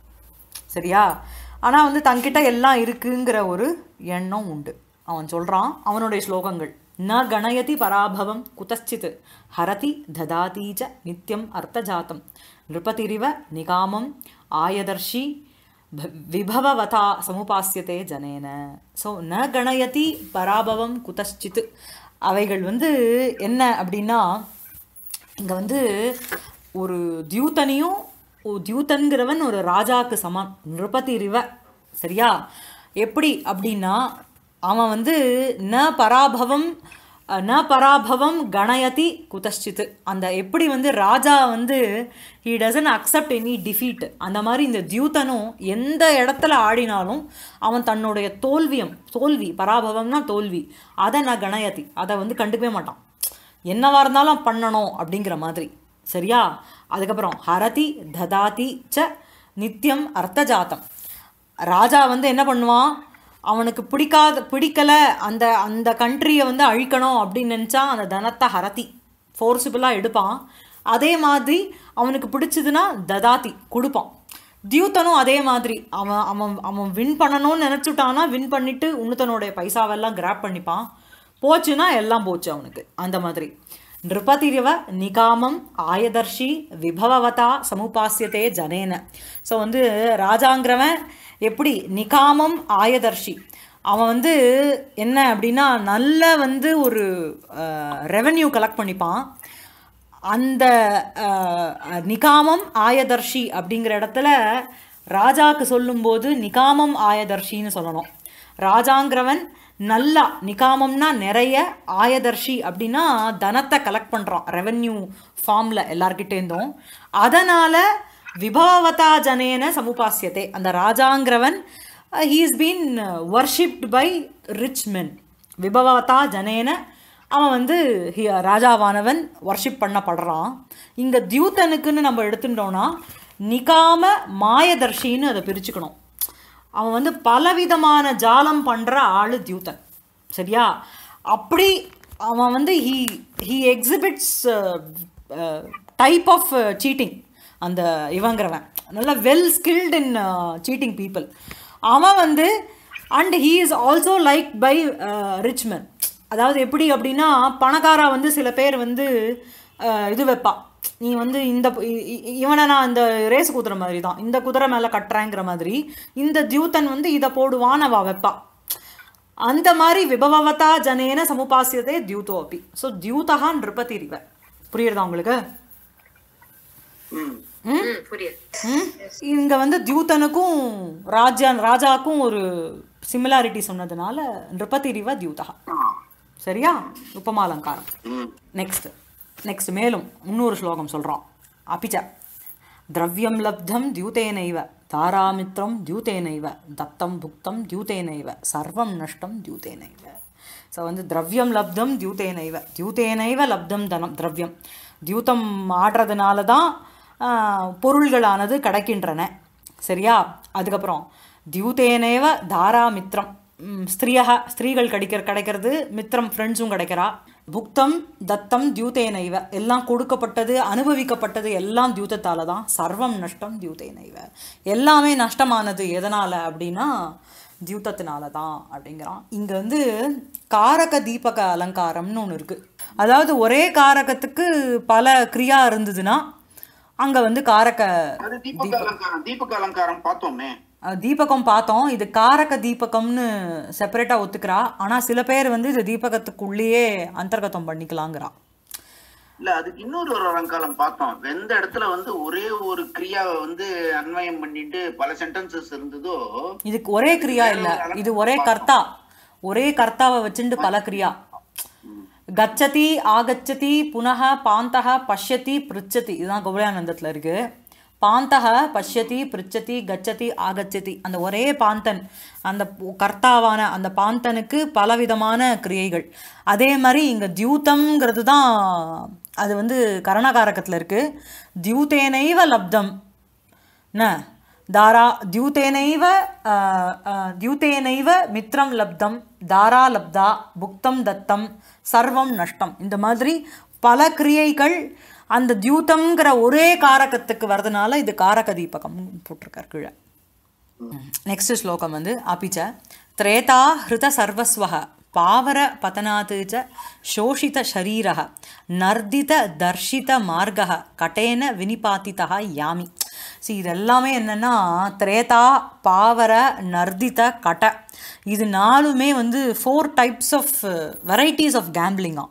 சரியா ஆனால் வந்து தன்கிட்ட எல்லாம் இருக்குங்கிற ஒரு எண்ணம் உண்டு அவன் சொல்கிறான் அவனுடைய ஸ்லோகங்கள் ந கணயதி பராபவம் குதச்சித் ஹரதி ததாதீச்ச நித்யம் அர்த்தஜாத்தம் நிருபதிரிவ நிகாமம் ஆயதர்ஷி ப- விபவவதா சமுபாசியதே ஜனேன ஸோ ந கணயதி பராபவம் குதச்சித் அவைகள் வந்து என்ன அப்படின்னா இங்கே வந்து ஒரு தியூத்தனையும் ஒரு தியூத்தன்கிறவன் ஒரு ராஜாக்கு சமம் நிருபதி ரிவ சரியா எப்படி அப்படின்னா அவன் வந்து ந பராபவம் அஹ், ந பராபவம் கணயதி குதஷ்சித் அந்த எப்படி வந்து ராஜா வந்து he doesn't accept any defeat அந்த மாதிரி இந்த தியூத்தனும் எந்த இடத்துல ஆடினாலும் அவன் தன்னுடைய தோல்வியம் தோல்வி பராபவம்னா தோல்வி அதை நான் கணயதி அதை வந்து கண்டுக்கவே மாட்டான் என்னவா இருந்தாலும் பண்ணணும் அப்படிங்கிற மாதிரி சரியா அதுக்கப்புறம் ஹரதி ததாதி ச நித்தியம் அர்த்தஜாத்தம் ராஜா வந்து என்ன பண்ணுவான் அவனுக்கு பிடிக்காத பிடிக்கல அந்த அந்த கண்ட்ரியை வந்து அழிக்கணும் அப்படின்னு நினச்சா அந்த தனத்தை ஹரதி ஃபோர்ஸிபிளாக எடுப்பான் அதே மாதிரி அவனுக்கு பிடிச்சதுன்னா ததாதி கொடுப்பான் தியூத்தனும் அதே மாதிரி அவன் அவன் அவன் வின் பண்ணணும்னு நினச்சுட்டானா வின் பண்ணிட்டு இன்னொருத்தனுடைய பைசாவெல்லாம் கிராப் பண்ணிப்பான் போச்சுன்னா எல்லாம் போச்சு அவனுக்கு அந்த மாதிரி நிருபதிரிவ நிகாமம் ஆயதர்ஷி விபவவதா சமுபாசியத்தே ஜனேன ஸோ வந்து ராஜாங்கிறவன் எப்படி நிகாமம் ஆயதர்ஷி அவன் வந்து என்ன அப்படின்னா நல்ல வந்து ஒரு ரெவென்யூ கலெக்ட் பண்ணிப்பான் அந்த அஹ், நிகாமம் ஆயதர்ஷி அப்படிங்கிற இடத்துல ராஜாக்கு சொல்லும்போது நிகாமம் ஆயதர்ஷின்னு சொல்லணும் ராஜாங்கிறவன் நல்லா நிகாமம்னா நிறைய ஆயதர்ஷி அப்படின்னா தனத்தை கலெக்ட் பண்ணுறான் ரெவென்யூ ஃபார்மில் எல்லார்கிட்டேருந்தும் அதனால் விபவதா ஜனேன சமுபாசியத்தை அந்த ராஜாங்கிறவன் he is been worshipped by rich men விபவதா ஜனேன அவன் வந்து ஹி- ராஜாவானவன் வர்ஷிப் பண்ணப்படுறான் இங்கே தியூத்தனுக்குன்னு நம்ம எடுத்துட்டோம்னா நிகாம மாயதர்ஷின்னு அதை பிரிச்சுக்கணும் அவன் வந்து பலவிதமான ஜாலம் பண்ணுற ஆளு தியூதன் சரியா அப்படி அவன் வந்து he he exhibits type of cheating அந்த இவங்கிறவன் நல்ல well skilled in cheating people அவன் வந்து and he is also like by rich man அதாவது எப்படி அப்படின்னா பணக்காரா வந்து சில பேர் வந்து அஹ், இது வைப்பா நீ வந்து இந்த இ- இ- இவனை நான் இந்த ரேஸ் குதிரை மாதிரி தான் இந்த குதிரை மேலே கட்டுறேங்கிற மாதிரி இந்த தியூத்தன் வந்து இதை போடுவான்னு அவ வைப்பா அந்த மாதிரி விபவவதா ஜனேன சமுபாசியதே தியூதோ அப்பி ஸோ தியூதகா நிருபதி ரிவ புரியுறதா உங்களுக்கு ம் ம் புரியுது ம்? இங்க வந்து தியூதனுக்கும் ராஜா ராஜாக்கும் ஒரு சிமிலாரிட்டி சொன்னதுனால நிருபதி ரிவ தியூதகா சரியா உபமாலங்காரம் ம் நெக்ஸ்ட் நெக்ஸ்ட் மேலும் இன்னொரு ஸ்லோகம் சொல்கிறோம் அப்பிச்ச திரவியம் லப்தம் தியூதேனைவ தாராமித்ரம் தியூதேனைவ தத்தம் புக்தம் தியூதேனைவ சர்வம் நஷ்டம் தியூதேனைவ ஸோ வந்து திரவியம் லப்தம் தியூதேனைவ தியூதேனைவ லப்தம் தனம் திரவியம் தியூதம் ஆடுறதுனால தான் ஆஹ், பொருள்களானது கிடைக்கின்றன சரியா அதுக்கப்புறம் தியூதேனேவ தாராமித்ரம் ம், ஸ்திரியாக ஸ்திரீகள் கிடைக்கிற கிடைக்கிறது மித்திரம் ஃப்ரெண்ட்ஸும் கிடைக்கிறா புக்தம் தத்தம் தியூதேனைவ எல்லாம் கொடுக்கப்பட்டது அனுபவிக்கப்பட்டது எல்லாம் தியூதத்தால தான் சர்வம் நஷ்டம் தியூதேனைவ எல்லாமே நஷ்டமானது எதனால் அப்படின்னா தியூதத்தினால தான் அப்படிங்கிறான் இங்கே வந்து காரக தீபக அலங்காரம்னு ஒன்று இருக்குது அதாவது ஒரே காரகத்துக்கு பல கிரியா இருந்ததுன்னா அங்கே வந்து காரக அது தீபக அலங்காரம் தீபக அலங்காரம் பார்த்தோமே அஹ் தீபகம் பார்த்தோம் இது காரக தீபகம்னு செப்பரேட்டாக ஒத்துக்கிறா ஆனால் சில பேர் வந்து இது தீபகத்துக்குள்ளேயே அந்தர்கதம் பண்ணிக்கலாங்கிறா இல்ல அதுக்கு இன்னொரு ஒரு அலங்காரம் பார்த்தோம் எந்த இடத்துல வந்து ஒரே ஒரு கிரியாவை வந்து அன்வயம் பண்ணிட்டு பல சென்டென்சஸ் இருந்ததோ இதுக்கு ஒரே கிரியா இல்லை இது ஒரே கர்த்தா ஒரே கர்த்தாவை வச்சுட்டு பல கிரியா கச்சதி ஆகச்சதி புனக பாந்தக பஷ்யதி பிருச்சதி இதுதான் கௌரியானந்தத்தில் இருக்கு பாந்தக பஷ்யதி பிருச்சதி கச்சதி ஆகச்சதி அந்த ஒரே பாந்தன் அந்த பு- கர்த்தாவான அந்த பாந்தனுக்கு பலவிதமான கிரியைகள் அதே மாதிரி இங்கே தியூதம்ங்கிறது தான் அது வந்து கரணகாரகத்தில் இருக்கு தியூதேனைவ லப்தம் न दारा द्यूतेनैव अ, अ, द्यूतेनैव மித்ரம் லப்தம் தாரா லப்தா புக்தம் தத்தம் சர்வம் நஷ்டம் இந்த மாதிரி பல கிரியைகள் அந்த தியூதம்ங்கிற ஒரே காரகத்துக்கு வரதுனால இது காரக தீபகம் போட்டிருக்கார் கீழே நெக்ஸ்ட் ஸ்லோகம் வந்து அபிச்ச திரேதா ஹிருத சர்வஸ்வக பாவர பதனாத் ச சோஷித ஷரீரः நர்தித தர்ஷித மார்கः கட்டேன வினிபாத்திதா யாமி சி இதெல்லாமே என்னன்னா திரேதா பாவர நர்தித கட இது நாலுமே வந்து four types of varieties of கேம்பிளிங்கா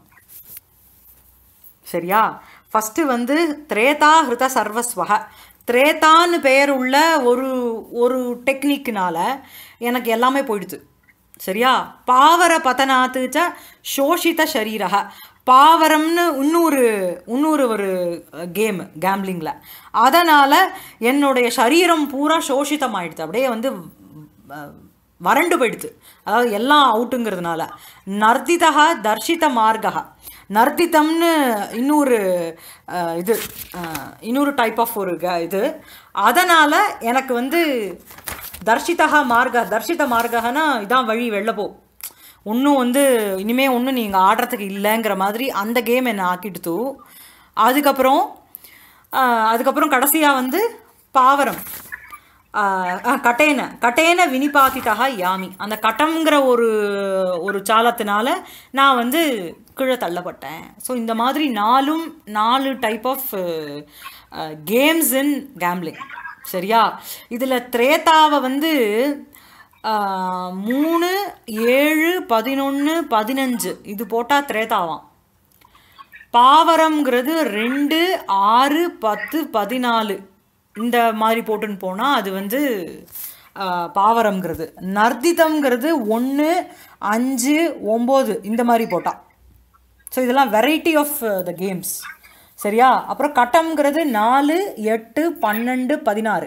சரியா ஃபஸ்ட்டு வந்து திரேதா ஹிருத சர்வஸ்வக திரேதான்னு பெயர் உள்ள ஒரு ஒரு டெக்னிக்னால எனக்கு எல்லாமே போயிடுது சரியா பாவர பதனாத்து ச சோஷித ஷரீரக பாவரம்னு இன்னொரு இன்னொரு ஒரு கேம் கேம்லிங்கில் அதனால் என்னுடைய சரீரம் பூரா சோஷிதம் ஆயிடுது அப்படியே வந்து அஹ், வறண்டு போயிடுது அதாவது எல்லாம் அவுட்டுங்கிறதுனால நர்த்திதா தர்ஷித மார்கா நர்த்திதம்னு இன்னொரு அஹ், இது அஹ், இன்னொரு டைப் ஆஃப் ஒரு க இது அதனால் எனக்கு வந்து தர்ஷிதா மார்க தர்ஷித மார்கனா இதான் வழி வெளில போ ஒன்றும் வந்து இனிமே ஒன்றும் நீங்கள் ஆடுறதுக்கு இல்லைங்கிற மாதிரி அந்த கேம் என்னை ஆக்கிடுத்து அதுக்கப்புறம் ஆஹ், அதுக்கப்புறம் கடைசியாக வந்து பாவரம் ஆஹ், ஆஹ், கட்டேன கட்டேன வினிபாதிதா யாமி அந்த கட்டம்ங்கிற ஒரு ஒரு சாலத்தினால நான் வந்து கீழே தள்ளப்பட்டேன் ஸோ இந்த மாதிரி நாலும் நாலு type of games in gambling சரியா இதில் திரேதாவை வந்து ஆஹ், மூணு ஏழு பதினொன்று பதினஞ்சு இது போட்டால் திரேதாவாம் பாவரம்ங்கிறது ரெண்டு ஆறு பத்து பதினாலு இந்த மாதிரி போட்டுன்னு போனால் அது வந்து ஆஹ், பாவரம்ங்கிறது நர்திதம்ங்கிறது ஒன்று அஞ்சு ஒம்பது இந்த மாதிரி போட்டா ஸோ இதெல்லாம் வெரைட்டி ஆஃப் த கேம்ஸ் சரியா அப்புறம் கட்டம்ங்கிறது நாலு எட்டு பன்னெண்டு பதினாறு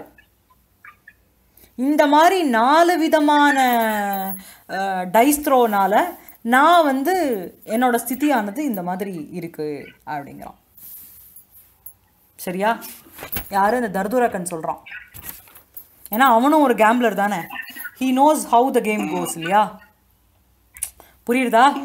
இந்த மாதிரி நாலு விதமான டைஸ் த்ரோனால நான் வந்து என்னோட ஸ்திதியானது இந்த மாதிரி இருக்கு அப்படிங்கிறான் சரியா யாரு இந்த தர்துரக்கன் சொல்கிறான் ஏன்னா அவனும் ஒரு கேம்ப்ளர் தானே he knows how the game goes இல்லையா புரியுதா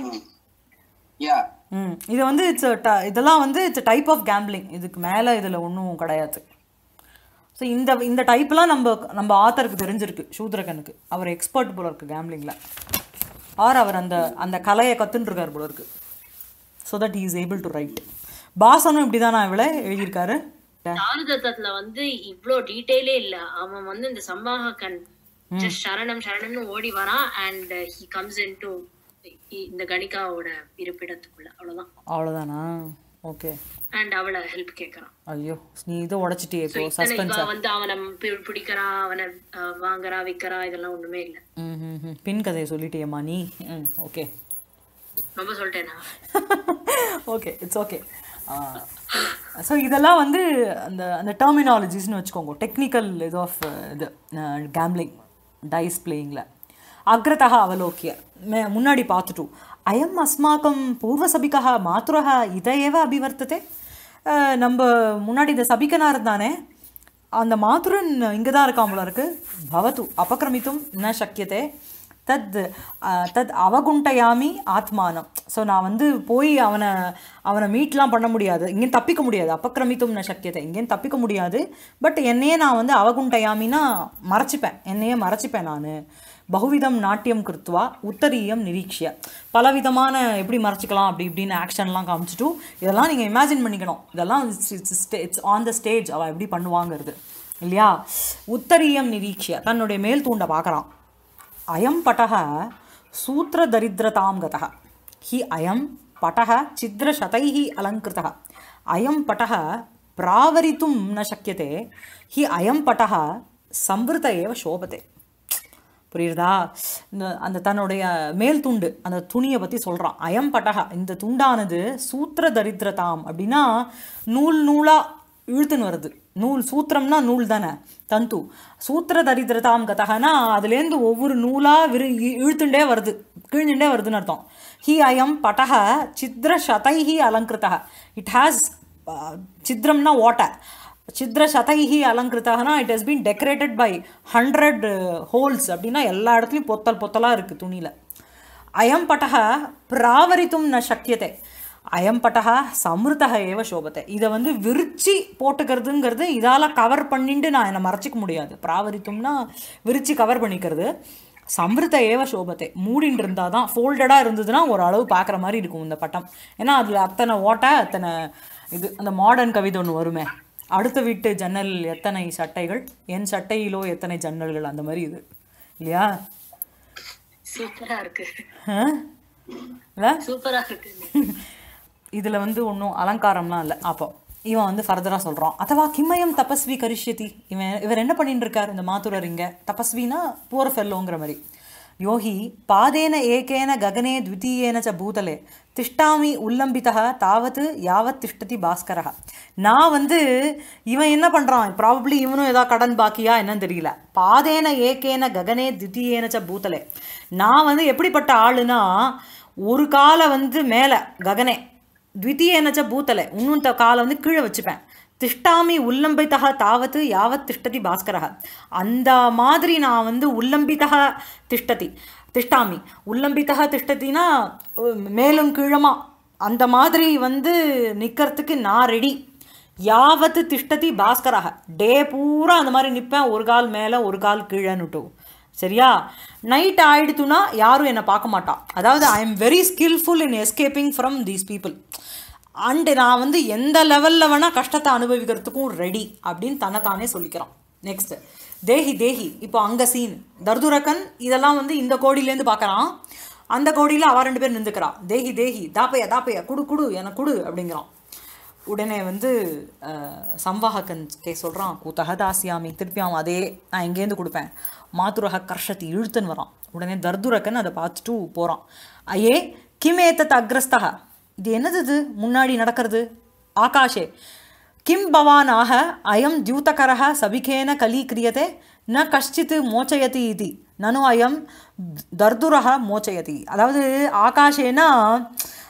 யா ம் இது வந்து இட்ஸ் இதெல்லாம் வந்து இட்ஸ் டைப் ஆஃப் கேம்பிளிங் இதுக்கு மேலே இதில் ஒன்றும் கிடையாது ஸோ இந்த இந்த டைப்லாம் நம்ம நம்ம ஆத்தருக்கு தெரிஞ்சிருக்கு சூத்ரகனுக்கு அவர் எக்ஸ்பர்ட் போல இருக்கு கேம்பிளிங்கில் ஆர் அவர் அந்த அந்த கலையை கற்றுன்னு இருக்கார் போல இருக்கு so that he is able to write பாசனும் இப்படி தான் இவளை எழுதியிருக்காரு தானுதத்தத்துல வந்து இவ்ளோ டீடைலே இல்ல அவன் வந்து இந்த சம்வாகக்கன் just சரணம் சரணம்னு ஓடி வரான் and he comes in to இந்த கணிகாவோட இருப்பிடத்துக்குள்ள அவ்வளவுதான் அவ்வளோதானா ஓகே அண்ட் அவளை ஹெல்ப் கேக்குறான் ஐயோ நீ இதை உடச்சிட்டே இப்போ இத்தனை சஸ்பென்ஸா இவ வந்து அவனை பி- பிடிக்கிறா அவனை அஹ், வாங்குறா விக்கிறா இதெல்லாம் ஒண்ணுமே இல்ல ம் ம் ம். பின் கதையை சொல்லிட்டியம்மா நீ ம் ஓகே ரொம்ப சொல்லிட்டேனா ஓகே இட்ஸ் ஓகே ஸோ இதெல்லாம் வந்து அந்த அந்த டெர்மினாலஜிஸ்னு வச்சுக்கோங்க டெக்னிக்கல் இது ஆஃப் இது கேம்லிங் டைஸ் பிளேயிங்கில் அக்ரதः அவலோக்கிய மே முன்னாடி பார்த்துட்டு அயம் அஸ்மாக்கம் பூர்வசபிகா மாத்துரः இத ஏவ அபிவர்த்ததே அஹ், நம்ம முன்னாடி இந்த சபிக்கனா இருந்தானே அந்த மாத்துரன் இங்கே தான் இருக்கான் போல இருக்கு பவத்து அபக்கிரமித்தும் ந சக்கியதே தத் அஹ், தத் அவகுண்டயாமி ஆத்மானம் ஸோ நான் வந்து போய் அவனை அவனை மீட்லாம் பண்ண முடியாது இங்கேயும் தப்பிக்க முடியாது அபக்கிரமித்தும் ந சக்கியத்தை இங்கேயும் தப்பிக்க முடியாது பட் என்னையே நான் வந்து அவகுண்டயாமினா மறைச்சிப்பேன் என்னையே மறைச்சிப்பேன் நான் பகுவிதம் நாட்டியம் கிருத்வா உத்தரீயம் நிரீக்ஷிய பலவிதமான எப்படி மறைச்சிக்கலாம் அப்படி இப்படின்னு ஆக்ஷன்லாம் காமிச்சிட்டு இதெல்லாம் நீங்கள் இமேஜின் பண்ணிக்கணும் இதெல்லாம் இட்ஸ் ஆன் த ஸ்டேஜ் அவள் எப்படி பண்ணுவாங்கிறது இல்லையா உத்தரீயம் நிரீக்ஷிய தன்னுடைய மேல் தூண்டை பார்க்குறான் அயம் பட்டः சூத்திரதரித்திரதாம் கதः ஹி அயம் பட்டः சித்ரசதைः अलङ्कृतः அயம் பட்டः प्रावरितुं न शक्यते हि अयं पटः संवृत एव शोभते புரியுறதா இந்த அந்த தன்னுடைய மேல் துண்டு அந்த துணியை பற்றி சொல்கிறான் அயம் பட்டகா இந்த துண்டானது சூத்திர தரித்திரதாம் அப்படின்னா நூல் நூலாக இழுத்துன்னு வருது நூல் சூத்திரம்னா நூல் தானே தந்து சூத்திர தரித்திரதாம் கதகனா அதுலேருந்து ஒவ்வொரு நூலாக விரு இ- இழுத்துண்டே வருது கிழிஞ்சுண்டே வருதுன்னு அர்த்தம் ஹி அயம் பட்டக சித்ர சதைஹி அலங்கிருத்தக இட் ஹேஸ் சித்ரம்னா ஓட்டை சித்ர சதைஹி அலங்கிருத்தகனா it has been decorated by hundred holes அப்படின்னா எல்லா இடத்துலையும் பொத்தல் பொத்தலாக இருக்குது துணியில் அயம் பட்டக பிராவரித்தும் ந சக்கியத்தை அயம் பட்டக சமிருத்தக ஏவ சோபத்தை இதை வந்து விரிச்சு போட்டுக்கிறதுங்கிறது இதால் கவர் பண்ணிட்டு நான் என்னை மறைச்சிக்க முடியாது பிராவரித்தும்னா விரிச்சு கவர் பண்ணிக்கிறது சமிருத்த ஏவ சோபத்தை மூடின்னு இருந்தால் தான் ஃபோல்டடாக இருந்ததுன்னா ஒரு அளவு பார்க்குற மாதிரி இருக்கும் இந்த பட்டம் ஏன்னா அதில் அத்தனை ஓட்டை அத்தனை இது அந்த மாடர்ன் கவிதை ஒன்று வருமே அடுத்த வீட்டு ஜன்னல் எத்தனை சட்டைகள் என் சட்டையிலோ எத்தனை ஜன்னல்கள் அந்த மாதிரி இது இல்லையா சூப்பரா இருக்கு ஆ? இல்ல சூப்பரா இருக்கு இதில் வந்து ஒன்றும் அலங்காரம்லாம் இல்லை அப்போ இவன் வந்து ஃபர்தராக சொல்கிறான் அதவா கிம்மயம் தபஸ்வி கரிஷ்யதி இவன் இவர் என்ன பண்ணிட்டு இருக்கார் இந்த மாத்துரர் இங்க தபஸ்வினா போர் ஃபெல்லோங்கிற மாதிரி யோகி பாதேன ஏகேன ககனே த்விதீயேன ச பூதலே திஷ்டாமி உல்லம்பிதா தாவத்து யாவத் திஷ்டதி பாஸ்கரா நான் வந்து இவன் என்ன பண்ணுறான் ப்ராபப்ளி இவனும் ஏதாவது கடன் பாக்கியா என்னன்னு தெரியல பாதேன ஏகேன ககனே த்விதீயேன ச பூதலே நான் வந்து எப்படிப்பட்ட ஆளுனா ஒரு காலை வந்து மேலே ககனே த்விதீயனச்ச பூத்தலை இன்னும் த காலை வந்து கீழே வச்சுப்பேன் திஷ்டாமி உல்லம்பிதா தாவத்து யாவத் திஷ்டதி பாஸ்கரः அந்த மாதிரி நான் வந்து உல்லம்பிதா திஷ்டதி திஷ்டாமி உல்லம்பிதா திஷ்டத்தினா அஹ், மேலும் கீழமா அந்த மாதிரி வந்து நிற்கிறதுக்கு நான் ரெடி யாவத்து திஷ்டதி பாஸ்கரः டே பூரா அந்த மாதிரி நிற்பேன் ஒரு கால் மேலே ஒரு கால் கீழேன்னுட்டு சரியா நைட் ஆயிடுத்துனா யாரும் என்னை பார்க்க மாட்டா அதாவது I am very skillful in escaping from these people and நான் வந்து எந்த லெவலில் வேணால் கஷ்டத்தை அனுபவிக்கிறதுக்கும் ரெடி அப்படின்னு தன்னைத்தானே சொல்லிக்கிறான் நெக்ஸ்ட் தேஹி தேஹி இப்போ அங்கே சீன் தர்துரக்கன் இதெல்லாம் வந்து இந்த கோடியிலேருந்து பார்க்குறான் அந்த கோடியில் அவ ரெண்டு பேர் நின்றுக்கிறான் தேஹி தேஹி தாப்பையா தாப்பையா குடு குடு எனக்கு குடு அப்படிங்கிறான் உடனே வந்து அஹ், சம்வாகக்கன் கே சொல்கிறான் கூத்தக தாசியாமி திருப்பி அவன் அதே நான் எங்கேருந்து கொடுப்பேன் மாத்துரக கர்ஷத்தி இழுத்துன்னு வரான் உடனே தர்துரக்கன் அதை பார்த்துட்டு போகிறான் ஐயே கிம் ஏத்தத் அக்ரஸ்தக இது என்னது இது முன்னாடி நடக்கிறது ஆகாஷே கிம் பவானாக அயம் தியூதகரः சபிகேன கலீக்ரியதே ந கஷ்டித் மோச்சயதி இது நனு அயம் தர்துரः மோச்சயதி அதாவது ஆகாஷேனா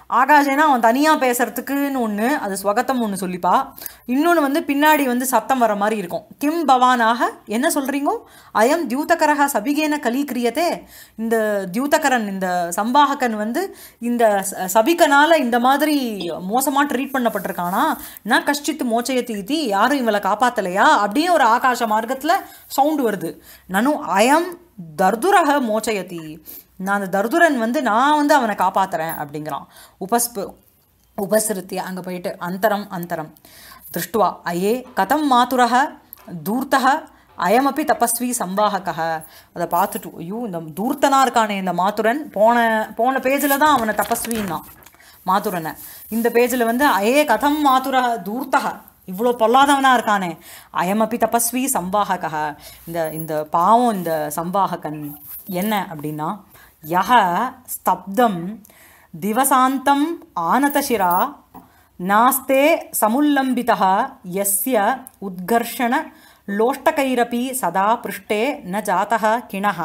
ஆகாஷேனா அவன் தனியாக பேசுறதுக்குன்னு ஒன்று அது ஸ்வகத்தம் ஒன்று சொல்லிப்பா இன்னொன்று வந்து பின்னாடி வந்து சத்தம் வர மாதிரி இருக்கும் கிம் பவானாக என்ன சொல்கிறீங்கோ அயம் தியூதகரக சபிகேன கலீக்கிரியதே இந்த தியூதகரன் இந்த சம்பாககன் வந்து இந்த ச- சபிகனால இந்த மாதிரி மோசமாக ட்ரீட் பண்ணப்பட்டிருக்கானா நான் கஷ்டித்து மோச்சயத்தி இதி யாரும் இவளை காப்பாத்தலையா அப்படியே ஒரு ஆகாச மார்க்கத்தில் சவுண்டு வருது நனு அயம் தர்துரக மோச்சயதி நான் அந்த தர்துரன் வந்து நான் வந்து அவனை காப்பாத்துறேன் அப்படிங்கிறான் உபஸ்ப உபசிருத்திய அங்கே போயிட்டு அந்தரம் அந்தரம் திருஷ்டுவா அயே கதம் மாதுரக தூர்த்தக அயமப்பி தபஸ்வி சம்பாகக அதை பார்த்துட்டு ஐயோ இந்த தூர்த்தனா இருக்கானே இந்த மாதுரன் போன போன பேஜில் தான் அவனை தபஸ்வின்னான் மாதுரனை இந்த பேஜில் வந்து அயே கதம் மாதுரக தூர்த்தக இவ்வளோ பொல்லாதவனா இருக்கானே அயமப்பி தபஸ்வி சம்பாகக இந்த இந்த பாவம் இந்த சம்பாககன் என்ன அப்படின்னா யக ஸ்தப்தம் திவசாந்தம் ஆனதசிரா நாஸ்தே சமுல்லம்பிதः यस्य உத்கர்ஷண லோஷ்டகைரபி சதா पृष्ठे न जातः किणः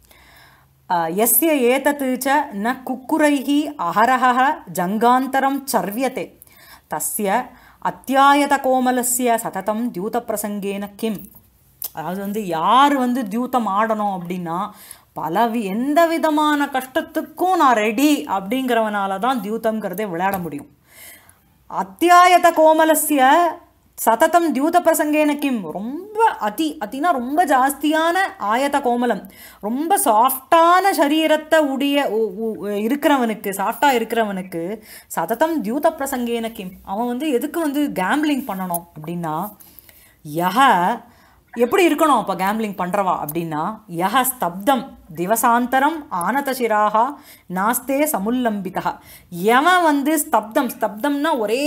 यस्य एतत् च न कुक्कुरैः अहरहः जङ्गान्तरं चर्व्यते तस्य அத்தியாயதகோமலஸ்ய சததம் தியூதப்பிரசங்கேன கிம் அதாவது வந்து யார் வந்து தியூதம் ஆடணும் அப்படின்னா பல வி எந்த விதமான கஷ்டத்துக்கும் நான் ரெடி அப்படிங்கிறவனால தான் தியூதம்ங்கிறதே விளையாட முடியும் அத்தியாயத கோமலஸ்ய சததம் தியூத பிரசங்கேன கிம் ரொம்ப அதி அதினா ரொம்ப ஜாஸ்தியான ஆயத கோமலம் ரொம்ப சாஃப்டான சரீரத்தை உடைய உ- உ- இருக்கிறவனுக்கு சாஃப்டாக இருக்கிறவனுக்கு சததம் தியூத பிரசங்கேன கிம் அவன் வந்து எதுக்கு வந்து கேம்பிளிங் பண்ணணும் அப்படின்னா யஹ எப்படி இருக்கணும் அப்போ கேம்பிளிங் பண்ணுறவா அப்படின்னா யஹ ஸ்தப்தம் திவசாந்தரம் ஆனதசிராக நாஸ்தே சமுல்லம்பிதா எவன் வந்து ஸ்தப்தம் ஸ்தப்தம்னா ஒரே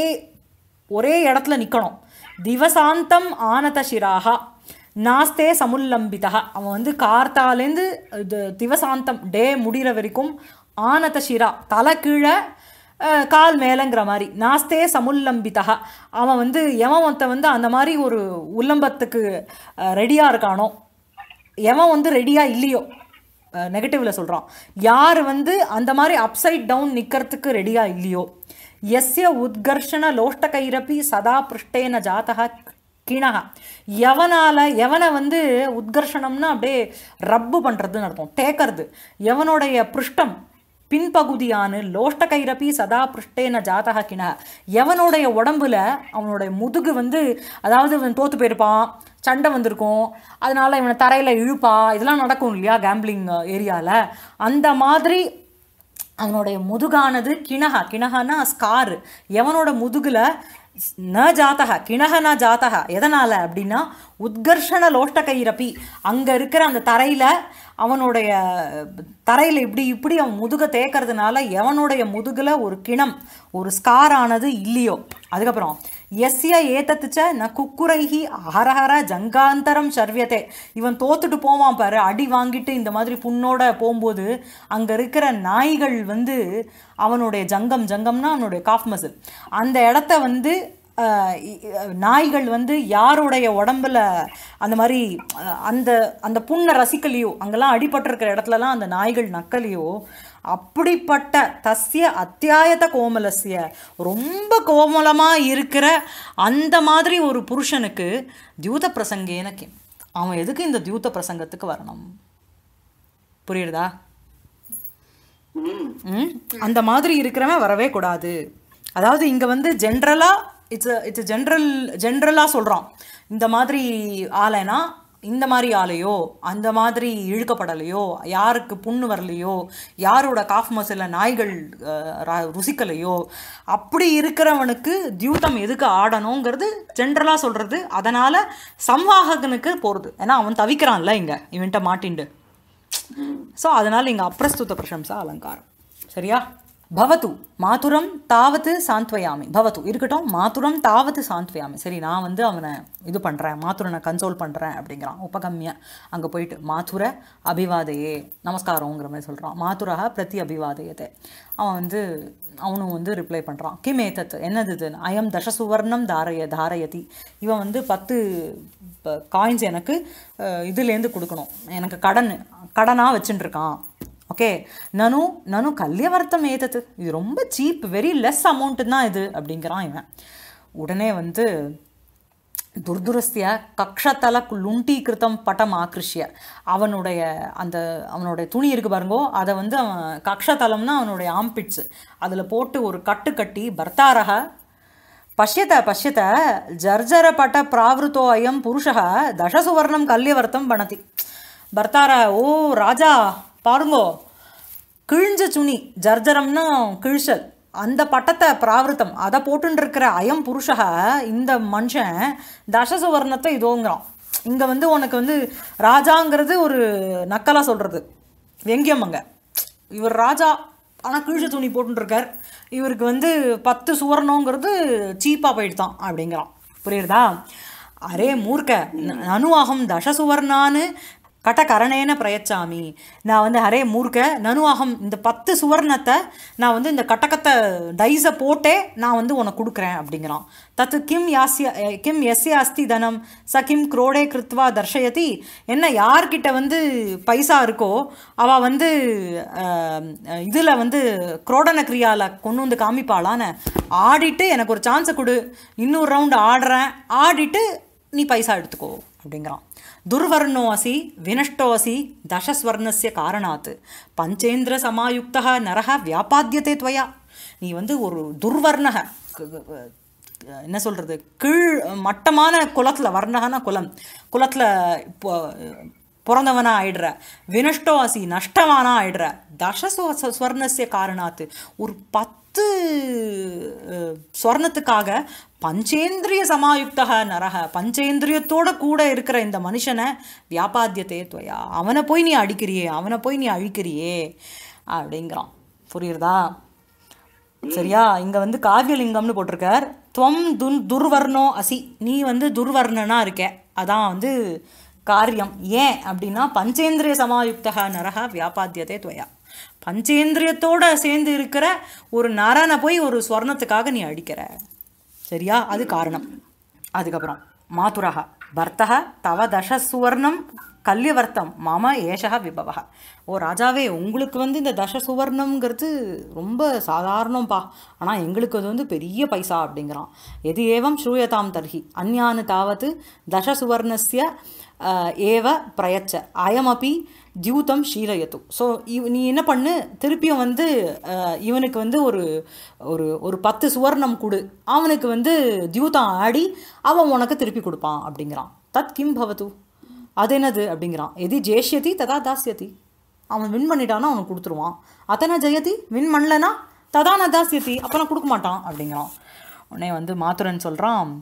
ஒரே இடத்துல நிற்கணும் திவசாந்தம் ஆனதசிராக நாஸ்தே சமுல்லம்பிதா அவன் வந்து கார்த்தாலேருந்து இது திவசாந்தம் டே முடிகிற வரைக்கும் ஆனதசிரா தலை கீழே அஹ், கால் மேலங்கிற மாதிரி நாஸ்தே சமுல்லம்பிதா அவன் வந்து எவன் ஒருத்தன் வந்து அந்த மாதிரி ஒரு உல்லம்பத்துக்கு ரெடியாக இருக்கானோ எவன் வந்து ரெடியாக இல்லையோ நெகட்டிவில் சொல்கிறான் யார் வந்து அந்த மாதிரி அப்சைட் டவுன் நிற்கிறதுக்கு ரெடியாக இல்லையோ எஸ்ய உத்கர்ஷண லோஷ்டகைரப்பி சதா பிருஷ்டேன ஜாதக கிணக எவனால எவனை வந்து உத்கர்ஷணம்னா அப்படியே ரப்பு பண்ணுறதுன்னு அர்த்தம் தேக்கிறது எவனுடைய பிருஷ்டம் பின்பகுதியானு லோஷ்டகைரப்பி சதா பிருஷ்டேன ஜாதக கிண எவனுடைய உடம்புல அவனுடைய முதுகு வந்து அதாவது இவன் தோத்து போயிருப்பான் சண்டை வந்திருக்கும் அதனால இவனை தரையில் இழுப்பா இதெல்லாம் நடக்கும் இல்லையா கேம்பிளிங் ஏரியாவில் அந்த மாதிரி அவனுடைய முதுகானது கிணஹா கிணஹானா ஸ்கார் எவனோட முதுகுல ந ஜாத்தக கிணக ந ஜாத்தக எதனால் அப்படின்னா உத்கர்ஷண லோஷ்டகைரப்பி அங்கே இருக்கிற அந்த தரையில் அவனுடைய தரையில் இப்படி இப்படி அவன் முதுகை தேக்கிறதுனால எவனுடைய முதுகில் ஒரு கிணம் ஒரு ஸ்கார் ஆனது இல்லையோ அதுக்கப்புறம் எஸ்ய ஏத்தத்துச்ச ந குக்குரைஹி அஹரஹர ஜங்காந்தரம் சர்வியத்தே இவன் தோத்துட்டு போவான் பாரு அடி வாங்கிட்டு இந்த மாதிரி புண்ணோட போகும்போது அங்கே இருக்கிற நாய்கள் வந்து அவனுடைய ஜங்கம் ஜங்கம்னா அவனுடைய காஃப் மசில் அந்த இடத்த வந்து அஹ், இ- அஹ், நாய்கள் வந்து யாருடைய உடம்புல அந்த மாதிரி அஹ், அந்த அந்த புண்ணை ரசிக்கலையோ அங்கெல்லாம் அடிபட்டிருக்கிற இடத்துலலாம் அந்த நாய்கள் நக்கலையோ அப்படிப்பட்ட தஸ்ய அத்தியாயத கோமலஸ்ய ரொம்ப கோமலமாக இருக்கிற அந்த மாதிரி ஒரு புருஷனுக்கு தியூத பிரசங்கேன கிம் அவன் எதுக்கு இந்த தியூத பிரசங்கத்துக்கு வரணும் புரியுறதா ம் ம் அந்த மாதிரி இருக்கிறவன் வரவே கூடாது அதாவது இங்கே வந்து ஜென்ரலாக இட்ஸ் இட்ஸ் ஜென்ரல் ஜென்ரலாக சொல்கிறான் இந்த மாதிரி ஆலைனா இந்த மாதிரி ஆலையோ அந்த மாதிரி இழுக்கப்படலையோ யாருக்கு புண்ணு வரலையோ யாரோட காஃப் மசில நாய்கள் அஹ், ர- ருசிக்கலையோ அப்படி இருக்கிறவனுக்கு தியூதம் எதுக்கு ஆடணுங்கிறது ஜென்ரலாக சொல்கிறது அதனால் சம்வாககனுக்கு போகிறது ஏன்னா அவன் தவிக்கிறான்ல இங்கே இவன்கிட்ட மாட்டிண்டு ஸோ அதனால் இங்கே அப்பிரஸ்துத பிரசம்சா அலங்காரம் சரியா பவத்து மாதுரம் தாவத்து சாந்த்வயாமி பவத்து இருக்கட்டும் மாதுரம் தாவத்து சாந்த்வயாமி சரி நான் வந்து அவனை இது பண்ணுறேன் மாதுரனை கன்சோல் பண்ணுறேன் அப்படிங்கிறான் உபகம்ய அங்கே போயிட்டு மாதுர அபிவாதையே நமஸ்காரங்கிற மாதிரி சொல்கிறான் மாதுரக பிரதி அபிவாதயத்தை அவன் வந்து அவனும் வந்து ரிப்ளை பண்ணுறான் கிம் ஏத்தத் என்னது இது அயம் தச சுவர்ணம் தாரய தாரயதி இவன் வந்து பத்து காயின்ஸ் எனக்கு அஹ், இதுலேருந்து கொடுக்கணும் எனக்கு கடன் கடனாக வச்சுட்டு இருக்கான் ஓகே நனு நனு கல்யவர்த்தம் ஏதது இது ரொம்ப சீப் வெரி லெஸ் அமௌண்ட்டு தான் இது அப்படிங்கிறான் இவன் உடனே வந்து துர்துரஸ்திய கக்ஷத்தல லுண்டீகிருத்தம் பட்டம் ஆக்கிருஷ்ய அவனுடைய அந்த அவனுடைய துணி இருக்கு பாருங்கோ அதை வந்து அவன் கக்ஷதலம்னா அவனுடைய ஆம்பிட்ஸ் அதில் போட்டு ஒரு கட்டு கட்டி பர்த்தாரக பஷ்யத பஷ்யத ஜர்ஜரபட்ட பிராவிருத்தோ அயம் புருஷः தசசுவர்ணம் கல்யவர்த்தம் பணதி பர்த்தார ஓ ராஜா பாருங்கோ கிழிஞ்ச துணி ஜர்ஜரம்னா கிழிச்சல் அந்த பட்டத்தை பிராவிருத்தம் அதை போட்டுன்னு இருக்கிற அயம் புருஷக இந்த மனுஷன் தசசுவர்ணத்தை இதோங்கிறான் இங்கே வந்து உனக்கு வந்து ராஜாங்கிறது ஒரு நக்கலாக சொல்கிறது வெங்கியம் அங்கே இவர் ராஜா ஆனால் கிழிச்ச துணி போட்டுருக்கார் இவருக்கு வந்து பத்து சுவர்ணங்கிறது சீப்பாக போயிடுதான் அப்படிங்கிறான் புரியுறதா அரே மூர்க்க ந- நனு அகம் தச சுவர்ணான்னு கட்டகரணேன பிரயச்சாமி நான் வந்து அரே மூர்க்க நனு அகம் இந்த பத்து சுவர்ணத்தை நான் வந்து இந்த கட்டக்கத்தை டைஸை போட்டே நான் வந்து உனக்கு கொடுக்குறேன் அப்படிங்கிறான் தத்து கிம் யாஸ்ய அஹ், கிம் எஸ்ய அஸ்தி தனம் ச கிம் குரோடே கிருத்வா தர்ஷயதி என்ன யார்கிட்ட வந்து பைசா இருக்கோ அவள் வந்து இதில் வந்து குரோடன கிரியால கொண்டு வந்து காமிப்பாளான்னு ஆடிட்டு எனக்கு ஒரு சான்ஸை கொடு இன்னொரு ரவுண்டு ஆடுறேன் ஆடிட்டு நீ பைசா எடுத்துக்கோ அப்படிங்கிறான் துர்வர்ணோ அசி வினஷ்டோ அசி தசஸ்வர்ணஸ்ய காரணாத் பஞ்சேந்திர சமாயுக்தः நரக வியாபாத்தியத்தை துவயா நீ வந்து ஒரு துர்வர்ணக க- க- என்ன சொல்கிறது கீழ் மட்டமான குலத்தில் வர்ணகன குலம் குலத்தில் இப்போ பிறந்தவனா ஆயிடுற வினஷ்டோ அசி நஷ்டவானா ஆயிடுற தச ஸ்வ- ஸ்வர்ணஸ்ய காரணாத்து ஒரு பத்து அஹ், ஸ்வர்ணத்துக்காக பஞ்சேந்திரிய சமாயுக்தக நரக பஞ்சேந்திரியத்தோட கூட இருக்கிற இந்த மனுஷனை வியாபாத்தியத்தே துவயா அவனை போய் நீ அடிக்கிறியே அவனை போய் நீ அழிக்கிறியே அப்படிங்கிறான் புரியுறதா சரியா இங்க வந்து காவியலிங்கம்னு போட்டிருக்கார் துவம் துன் துர்வர்ணோ அசி நீ வந்து துர்வர்ணனா இருக்க அதான் வந்து காரியம் ஏன் அப்படின்னா பஞ்சேந்திரிய சமாயுக்தக நரக வியாபாத்தியதே துவயா பஞ்சேந்திரியத்தோட சேர்ந்து இருக்கிற ஒரு நரனை போய் ஒரு ஸ்வர்ணத்துக்காக நீ அடிக்கிற சரியா அது காரணம் அதுக்கப்புறம் மாதுரக பர்த்தக தவ தச சுவர்ணம் கல்யவர்த்தம் மம ஏஷக விபவக ஓ ராஜாவே உங்களுக்கு வந்து இந்த தச சுவர்ணம்ங்கிறது ரொம்ப சாதாரணம்ப்பா ஆனால் எங்களுக்கு அது வந்து பெரிய பைசா அப்படிங்கிறான் எது ஏவம் ஸ்ரூயதாம் தர்ஹி அந்யானு தாவத்து தச சுவர்ணஸ்ய அஹ், ஏவ பிரயச்ச அயமபி தியூதம் ஷீலயத்து ஸோ இவ் நீ என்ன பண்ணு திருப்பியும் வந்து அஹ், இவனுக்கு வந்து ஒரு ஒரு ஒரு பத்து சுவர்ணம் கொடு அவனுக்கு வந்து தியூதம் ஆடி அவன் உனக்கு திருப்பி கொடுப்பான் அப்படிங்கிறான் தத் கிம் பவது அது என்னது அப்படிங்கிறான் எதி ஜேஷ்யதி ததா தாஸ்யதி அவன் வின் பண்ணிட்டானா அவனுக்கு கொடுத்துருவான் அத்தனை ஜெயதி வின் பண்ணலனா ததா ந தாஸ்யதி அப்புறம் கொடுக்க மாட்டான் அப்படிங்கிறான் உடனே வந்து மாத்துரன் சொல்கிறான்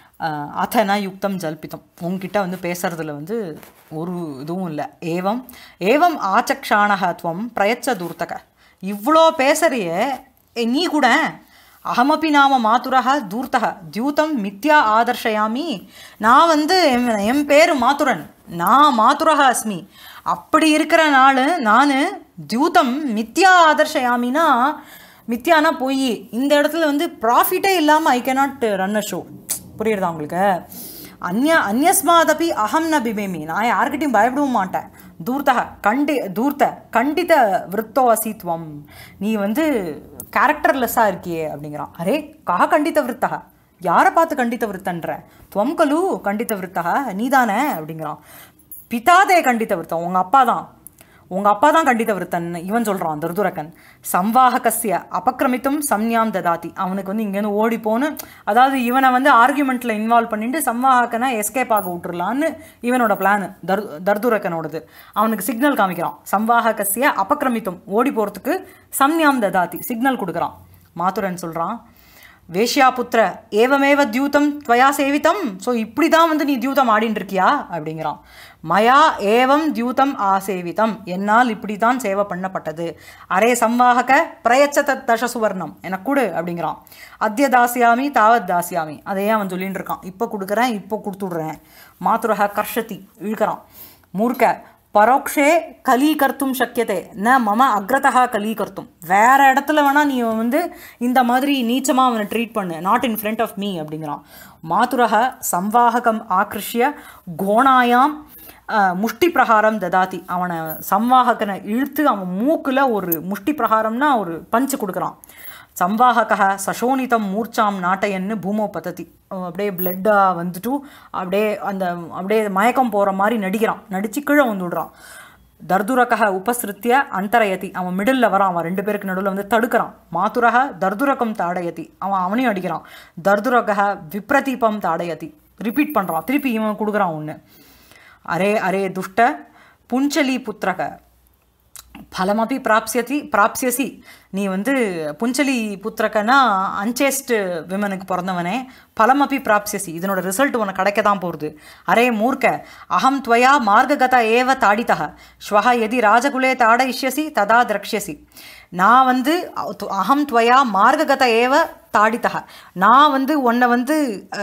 அத்தனா யுக்தம் ஜல்பிதம் உங்ககிட்ட வந்து பேசுறதுல வந்து ஒரு இதுவும் இல்லை ஏவம் ஏவம் ஆச்சக்ஷாணக துவம் பிரயச்ச தூர்த்தக இவ்வளோ பேசுறியே ஏ, நீ கூட அகமப்பி நாம மாத்துரக தூர்த்தக தியூதம் மித்யா ஆதர்ஷயாமி நான் வந்து என் என் பேர் மாத்துரன் நான் மாத்துரக அஸ்மி அப்படி இருக்கிற நாள் நான் தியூதம் மித்யா ஆதர்ஷயாமினா மித்யானா பொய் இந்த இடத்துல வந்து ப்ராஃபிட்டே இல்லாமல் I cannot run a show புரியுறதா உங்களுக்கு அந்நிய அந்யஸ்மாதபி அகம் ந பிபேமி நான் யார்கிட்டையும் பயப்படவும் மாட்டேன் தூர்த்தக கண்டி தூர்த்த கண்டித விருத்தோ அசித்வம் நீ வந்து கேரக்டர்லெஸ்ஸாக இருக்கியே அப்படிங்கிறான் அரே கஹ கண்டித்த விருத்தக யாரை பார்த்து கண்டித்த விருத்தன்ற துவம் கலு கண்டித்த விருத்தக நீதானே அப்படிங்கிறான் பிதாதே கண்டித்த விருத்தம் உங்கள் அப்பா தான் உங்கள் அப்பா தான் கண்டித்த விருத்தன் இவன் சொல்கிறான் துர்துரக்கன் சம்வாககஸ்ய அபக்கிரமித்தும் சம்யாம் ததாதி அவனுக்கு வந்து இங்கேருந்து ஓடி போன்னு அதாவது இவனை வந்து ஆர்கியூமெண்ட்டில் இன்வால்வ் பண்ணிட்டு சம்வாகக்கனை எஸ்கேப் ஆக விட்டுறலான்னு இவனோட பிளான் தர் தர்துரக்கனோடது அவனுக்கு சிக்னல் காமிக்கிறான் சம்வாககஸ்ய அபக்கிரமித்தும் ஓடி போகிறதுக்கு சம்யாம் ததாதி சிக்னல் கொடுக்குறான் மாத்துரன் சொல்கிறான் வேஷ்யாபுத்திர ஏவமேவ தியூதம் துவயா சேவிதம் ஸோ இப்படி தான் வந்து நீ தியூதம் ஆடின்னு இருக்கியா அப்படிங்கிறான் மயா ஏவம் தியூதம் ஆசேவிதம் என்னால் இப்படி தான் சேவை பண்ணப்பட்டது அரே சம்வாகக பிரயச்ச தத் தச சுவர்ணம் எனக்கு கொடு அப்படிங்கிறான் அத்திய தாசியாமி தாவத் தாசியாமி அதையே அவன் சொல்லிட்டு இருக்கான் இப்போ கொடுக்குறேன் இப்போ கொடுத்துட்றேன் மாத்துரக கர்ஷதி இழுக்கிறான் மூர்க்க பரோக்ஷே கலீகர்த்தும் சக்கியதே ந மம அக்ரதா கலீகர்த்தும் வேற இடத்துல வேணா நீ வந்து இந்த மாதிரி நீச்சமாக அவனை ட்ரீட் பண்ணு not in front of me அப்படிங்கிறான் மாதுரக சம்வாககம் ஆக்ருஷ்ய கோணாயாம் அஹ், முஷ்டி பிரகாரம் ததாதி அவனை சம்வாககனை இழுத்து அவன் மூக்கில் ஒரு முஷ்டி பிரகாரம்னா ஒரு பஞ்சு கொடுக்குறான் சம்வாகக சசோனிதம் மூர்ச்சாம் நாட்டையன்னு பூமோ பததி அவன் அப்படியே பிளட்டாக வந்துட்டு அப்படியே அந்த அப்படியே மயக்கம் போகிற மாதிரி நடிக்கிறான் நடிச்சு கீழே வந்து விடுறான் தர்துரக உபசிருத்திய அந்தரயதி அவன் மிடில் வரான் அவன் ரெண்டு பேருக்கு நடுவில் வந்து தடுக்கிறான் மாதுரக தர்துரகம் தாடயதி அவன் அவனையும் அடிக்கிறான் தர்துரக விப்ரதீபம் தாடயதி ரிப்பீட் பண்ணுறான் திருப்பி இவன் கொடுக்குறான் ஒன்று அரே அரே துஷ்ட புஞ்சலி புத்திரக ஃபலமப்பி பிராப்சியதி பிராப்சியசி நீ வந்து புஞ்சலி புத்திரக்கனா அன்சேஸ்ட் விமனுக்கு பிறந்தவனே பலமப்பி பிராப்சியசி இதனோட ரிசல்ட் உனக்கு கிடைக்க தான் போகிறது அரே மூர்க்க அகம் துவயா மார்ககத ஏவ தாடிதக ஸ்வஹ எதி ராஜகுலே தாடயிஷ்யசி ததா திரக்ஷ்யசி நான் வந்து அ- அகம் துவயா மார்ககத ஏவ தாடித்தக நான் வந்து உன்னை வந்து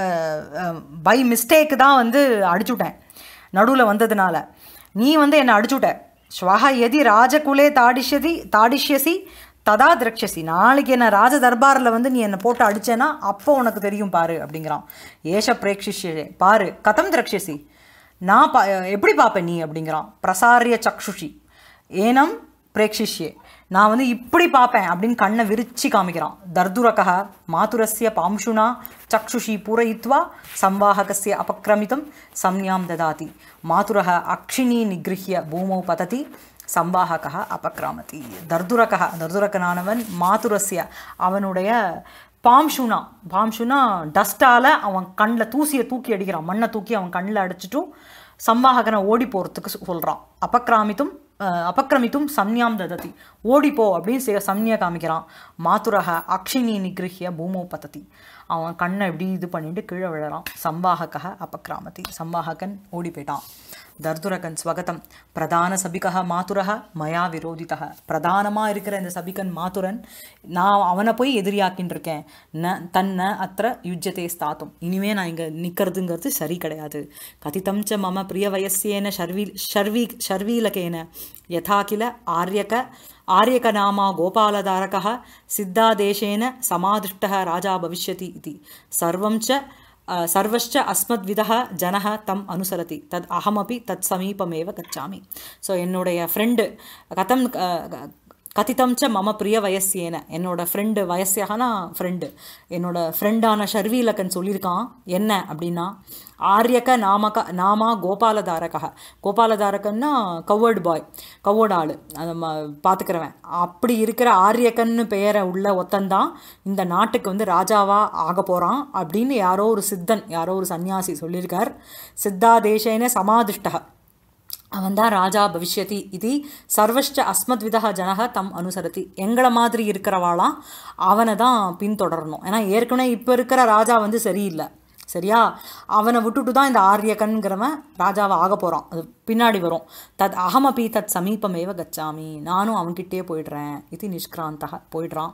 பை மிஸ்டேக் தான் வந்து அடிச்சுட்டேன் நடுவில் வந்ததுனால நீ வந்து என்னை அடிச்சுட்ட ஸ்வஹ எதி ராஜகுலே தாடிஷ்யதி தாடிஷ்யசி ததா திரக்ஷசி நாளைக்கு என்ன ராஜ தர்பாரில் வந்து நீ என்னை போட்டு அடிச்சேன்னா அப்போ உனக்கு தெரியும் பாரு அப்படிங்கிறான் ஏஷ பிரேக்ஷிஷ்யே பாரு கதம் திரக்ஷசி நான் பா எப்படி பார்ப்பேன் நீ அப்படிங்கிறான் பிரசாரிய சக்ஷுஷி ஏனம் பிரேக்ஷிஷ்யே நான் வந்து இப்படி பார்ப்பேன் அப்படின்னு கண்ணை விரிச்சு காமிக்கிறான் தர்துரகः மாதுரஸ்ய பாம்சுனா சக்ஷுஷி பூரயித்வா சம்வாஹகஸ்ய அபக்ரமிதம் சம்ஞாம் ததாதி மாதுரः அக்ஷினி நிகிருஹ்ய பூமௌ பததி சம்வாஹகः அபக்ராமதி தர்துரகः தர்துரகனானவன் மாதுரஸ்ய அவனுடைய பாம்சுனா பாம்சுனா டஸ்டால் அவன் கண்ணில் தூசியை தூக்கி அடிக்கிறான் மண்ணை தூக்கி அவன் கண்ணில் அடிச்சிட்டும் சம்வாககனை ஓடி போகிறதுக்கு சொல்கிறான் அபக்ராமித்தும் அஹ், அபக்ரமித்தும் சம்ஞாம் தததி ஓடிப்போ அப்படின்னு சில சம்ஞை காமிக்கிறான் மாதுரக அக்ஷினி நிகிருஹ்ய பூமோ பததி அவன் கண்ணை இப்படி இது பண்ணிட்டு கீழே விழறான் சம்வாகக அபக்ராமதி சம்வாககன் ஓடி போயிட்டான் தர்துரகன் ஸ்வகதம் பிரதான சபிகா மாதுரக மயா விரோதிதக பிரதானமாக இருக்கிற இந்த சபிகன் மாதுரன் நான் அவனை போய் எதிரியாக்கின்னு இருக்கேன் ந தன்ன அத்திர யுஜ்யதே ஸ்தாத்தும் இனிமே நான் இங்கே நிற்கிறதுங்கிறது சரி கிடையாது கதிதம் ச மம பிரிய வயஸ்யேன ஷர்வி ஷர்வி ஷர்வீலகேன யதா கில ஆர்யக ஆர்யகநாமா கோபாலதாரகः சித்தாதேशेन समादिष्टः राजा भविष्यति इति सर्वं च अ, सर्वश्च अस्मद्विदः जनः தம் அனுசரதி தத் அகமபி தத் சமீபமேவ கச்சாமி ஸோ என்னுடைய ஃப்ரெண்டு கதம் அ, கதிதம் ச மம பிரிய வயசியேன என்னோட ஃப்ரெண்டு வயசியகனா ஃப்ரெண்டு என்னோட ஃப்ரெண்டான ஷர்வீலக்கன் சொல்லியிருக்கான் என்ன அப்படின்னா ஆரியக நாமக நாமா கோபாலதாரக கோபாலதாரகன்னா கவர்டு பாய் கவர்டு ஆள் அதை ம பார்த்துக்கிறவன் அப்படி இருக்கிற ஆரியக்கன்னு பெயரை உள்ள ஒத்தந்தான் இந்த நாட்டுக்கு வந்து ராஜாவா ஆக போகிறான் அப்படின்னு யாரோ ஒரு சித்தன் யாரோ ஒரு சன்னியாசி சொல்லியிருக்கார் சித்தாதேசேன சமாதிஷ்டக அவன்தான் ராஜா பவிஷ்யதி இது சர்வஷ்ட அஸ்மத்விதா ஜனக தம் அனுசரதி எங்களை மாதிரி இருக்கிறவாளாம் அவனை தான் பின்தொடரணும் ஏன்னா ஏற்கனவே இப்போ இருக்கிற ராஜா வந்து சரியில்லை சரியா அவனை விட்டுட்டு தான் இந்த ஆரியகன்கிறவன் ராஜாவை ஆக போகிறான் அது பின்னாடி வரும் தத் அகமபி தத் சமீபமேவ கச்சாமி நானும் அவன்கிட்டயே போயிடுறேன் இது நிஷ்கிராந்தக போயிடுறான்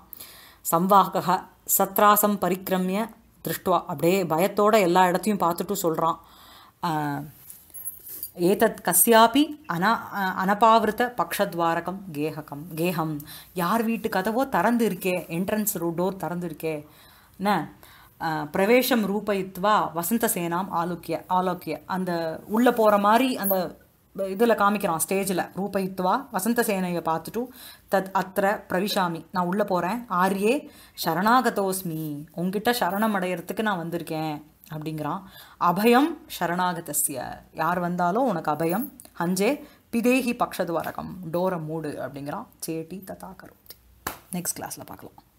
சம்வாகக சத்ராசம் பரிக்கிரமிய திருஷ்டுவா அப்படியே பயத்தோட எல்லா இடத்தையும் பார்த்துட்டு சொல்கிறான் ஏதத் கஸ்யாபி அன அனபாவிருத்த பக்ஷத்வாரகம் கேஹகம் கேஹம் யார் வீட்டு கதவோ திறந்து இருக்கே என்ட்ரன்ஸ் டோர் திறந்து இருக்கே என்ன அஹ், பிரவேசம் ரூபயித்வா வசந்த சேனாம் ஆலோக்கிய ஆலோக்கிய அந்த உள்ளே போகிற மாதிரி அந்த இதில் காமிக்கிறான் ஸ்டேஜில் ரூபயித்வா வசந்த சேனையை பார்த்துட்டு தத் அத்திர பிரவிஷாமி நான் உள்ளே போகிறேன் ஆர்யே சரணாகதோஸ்மி உங்ககிட்ட சரணம் அடையிறதுக்கு நான் வந்திருக்கேன் அப்படிங்கிறான் அபயம் சரணாகதஸ்ய யார் வந்தாலும் உனக்கு அபயம் ஹஞ்சே பிதேஹி பக்ஷத்வாரகம் டோரை மூடு அப்படிங்கிறான் சேட்டி ததா கரோதி நெக்ஸ்ட் கிளாஸில் பார்க்கலாம்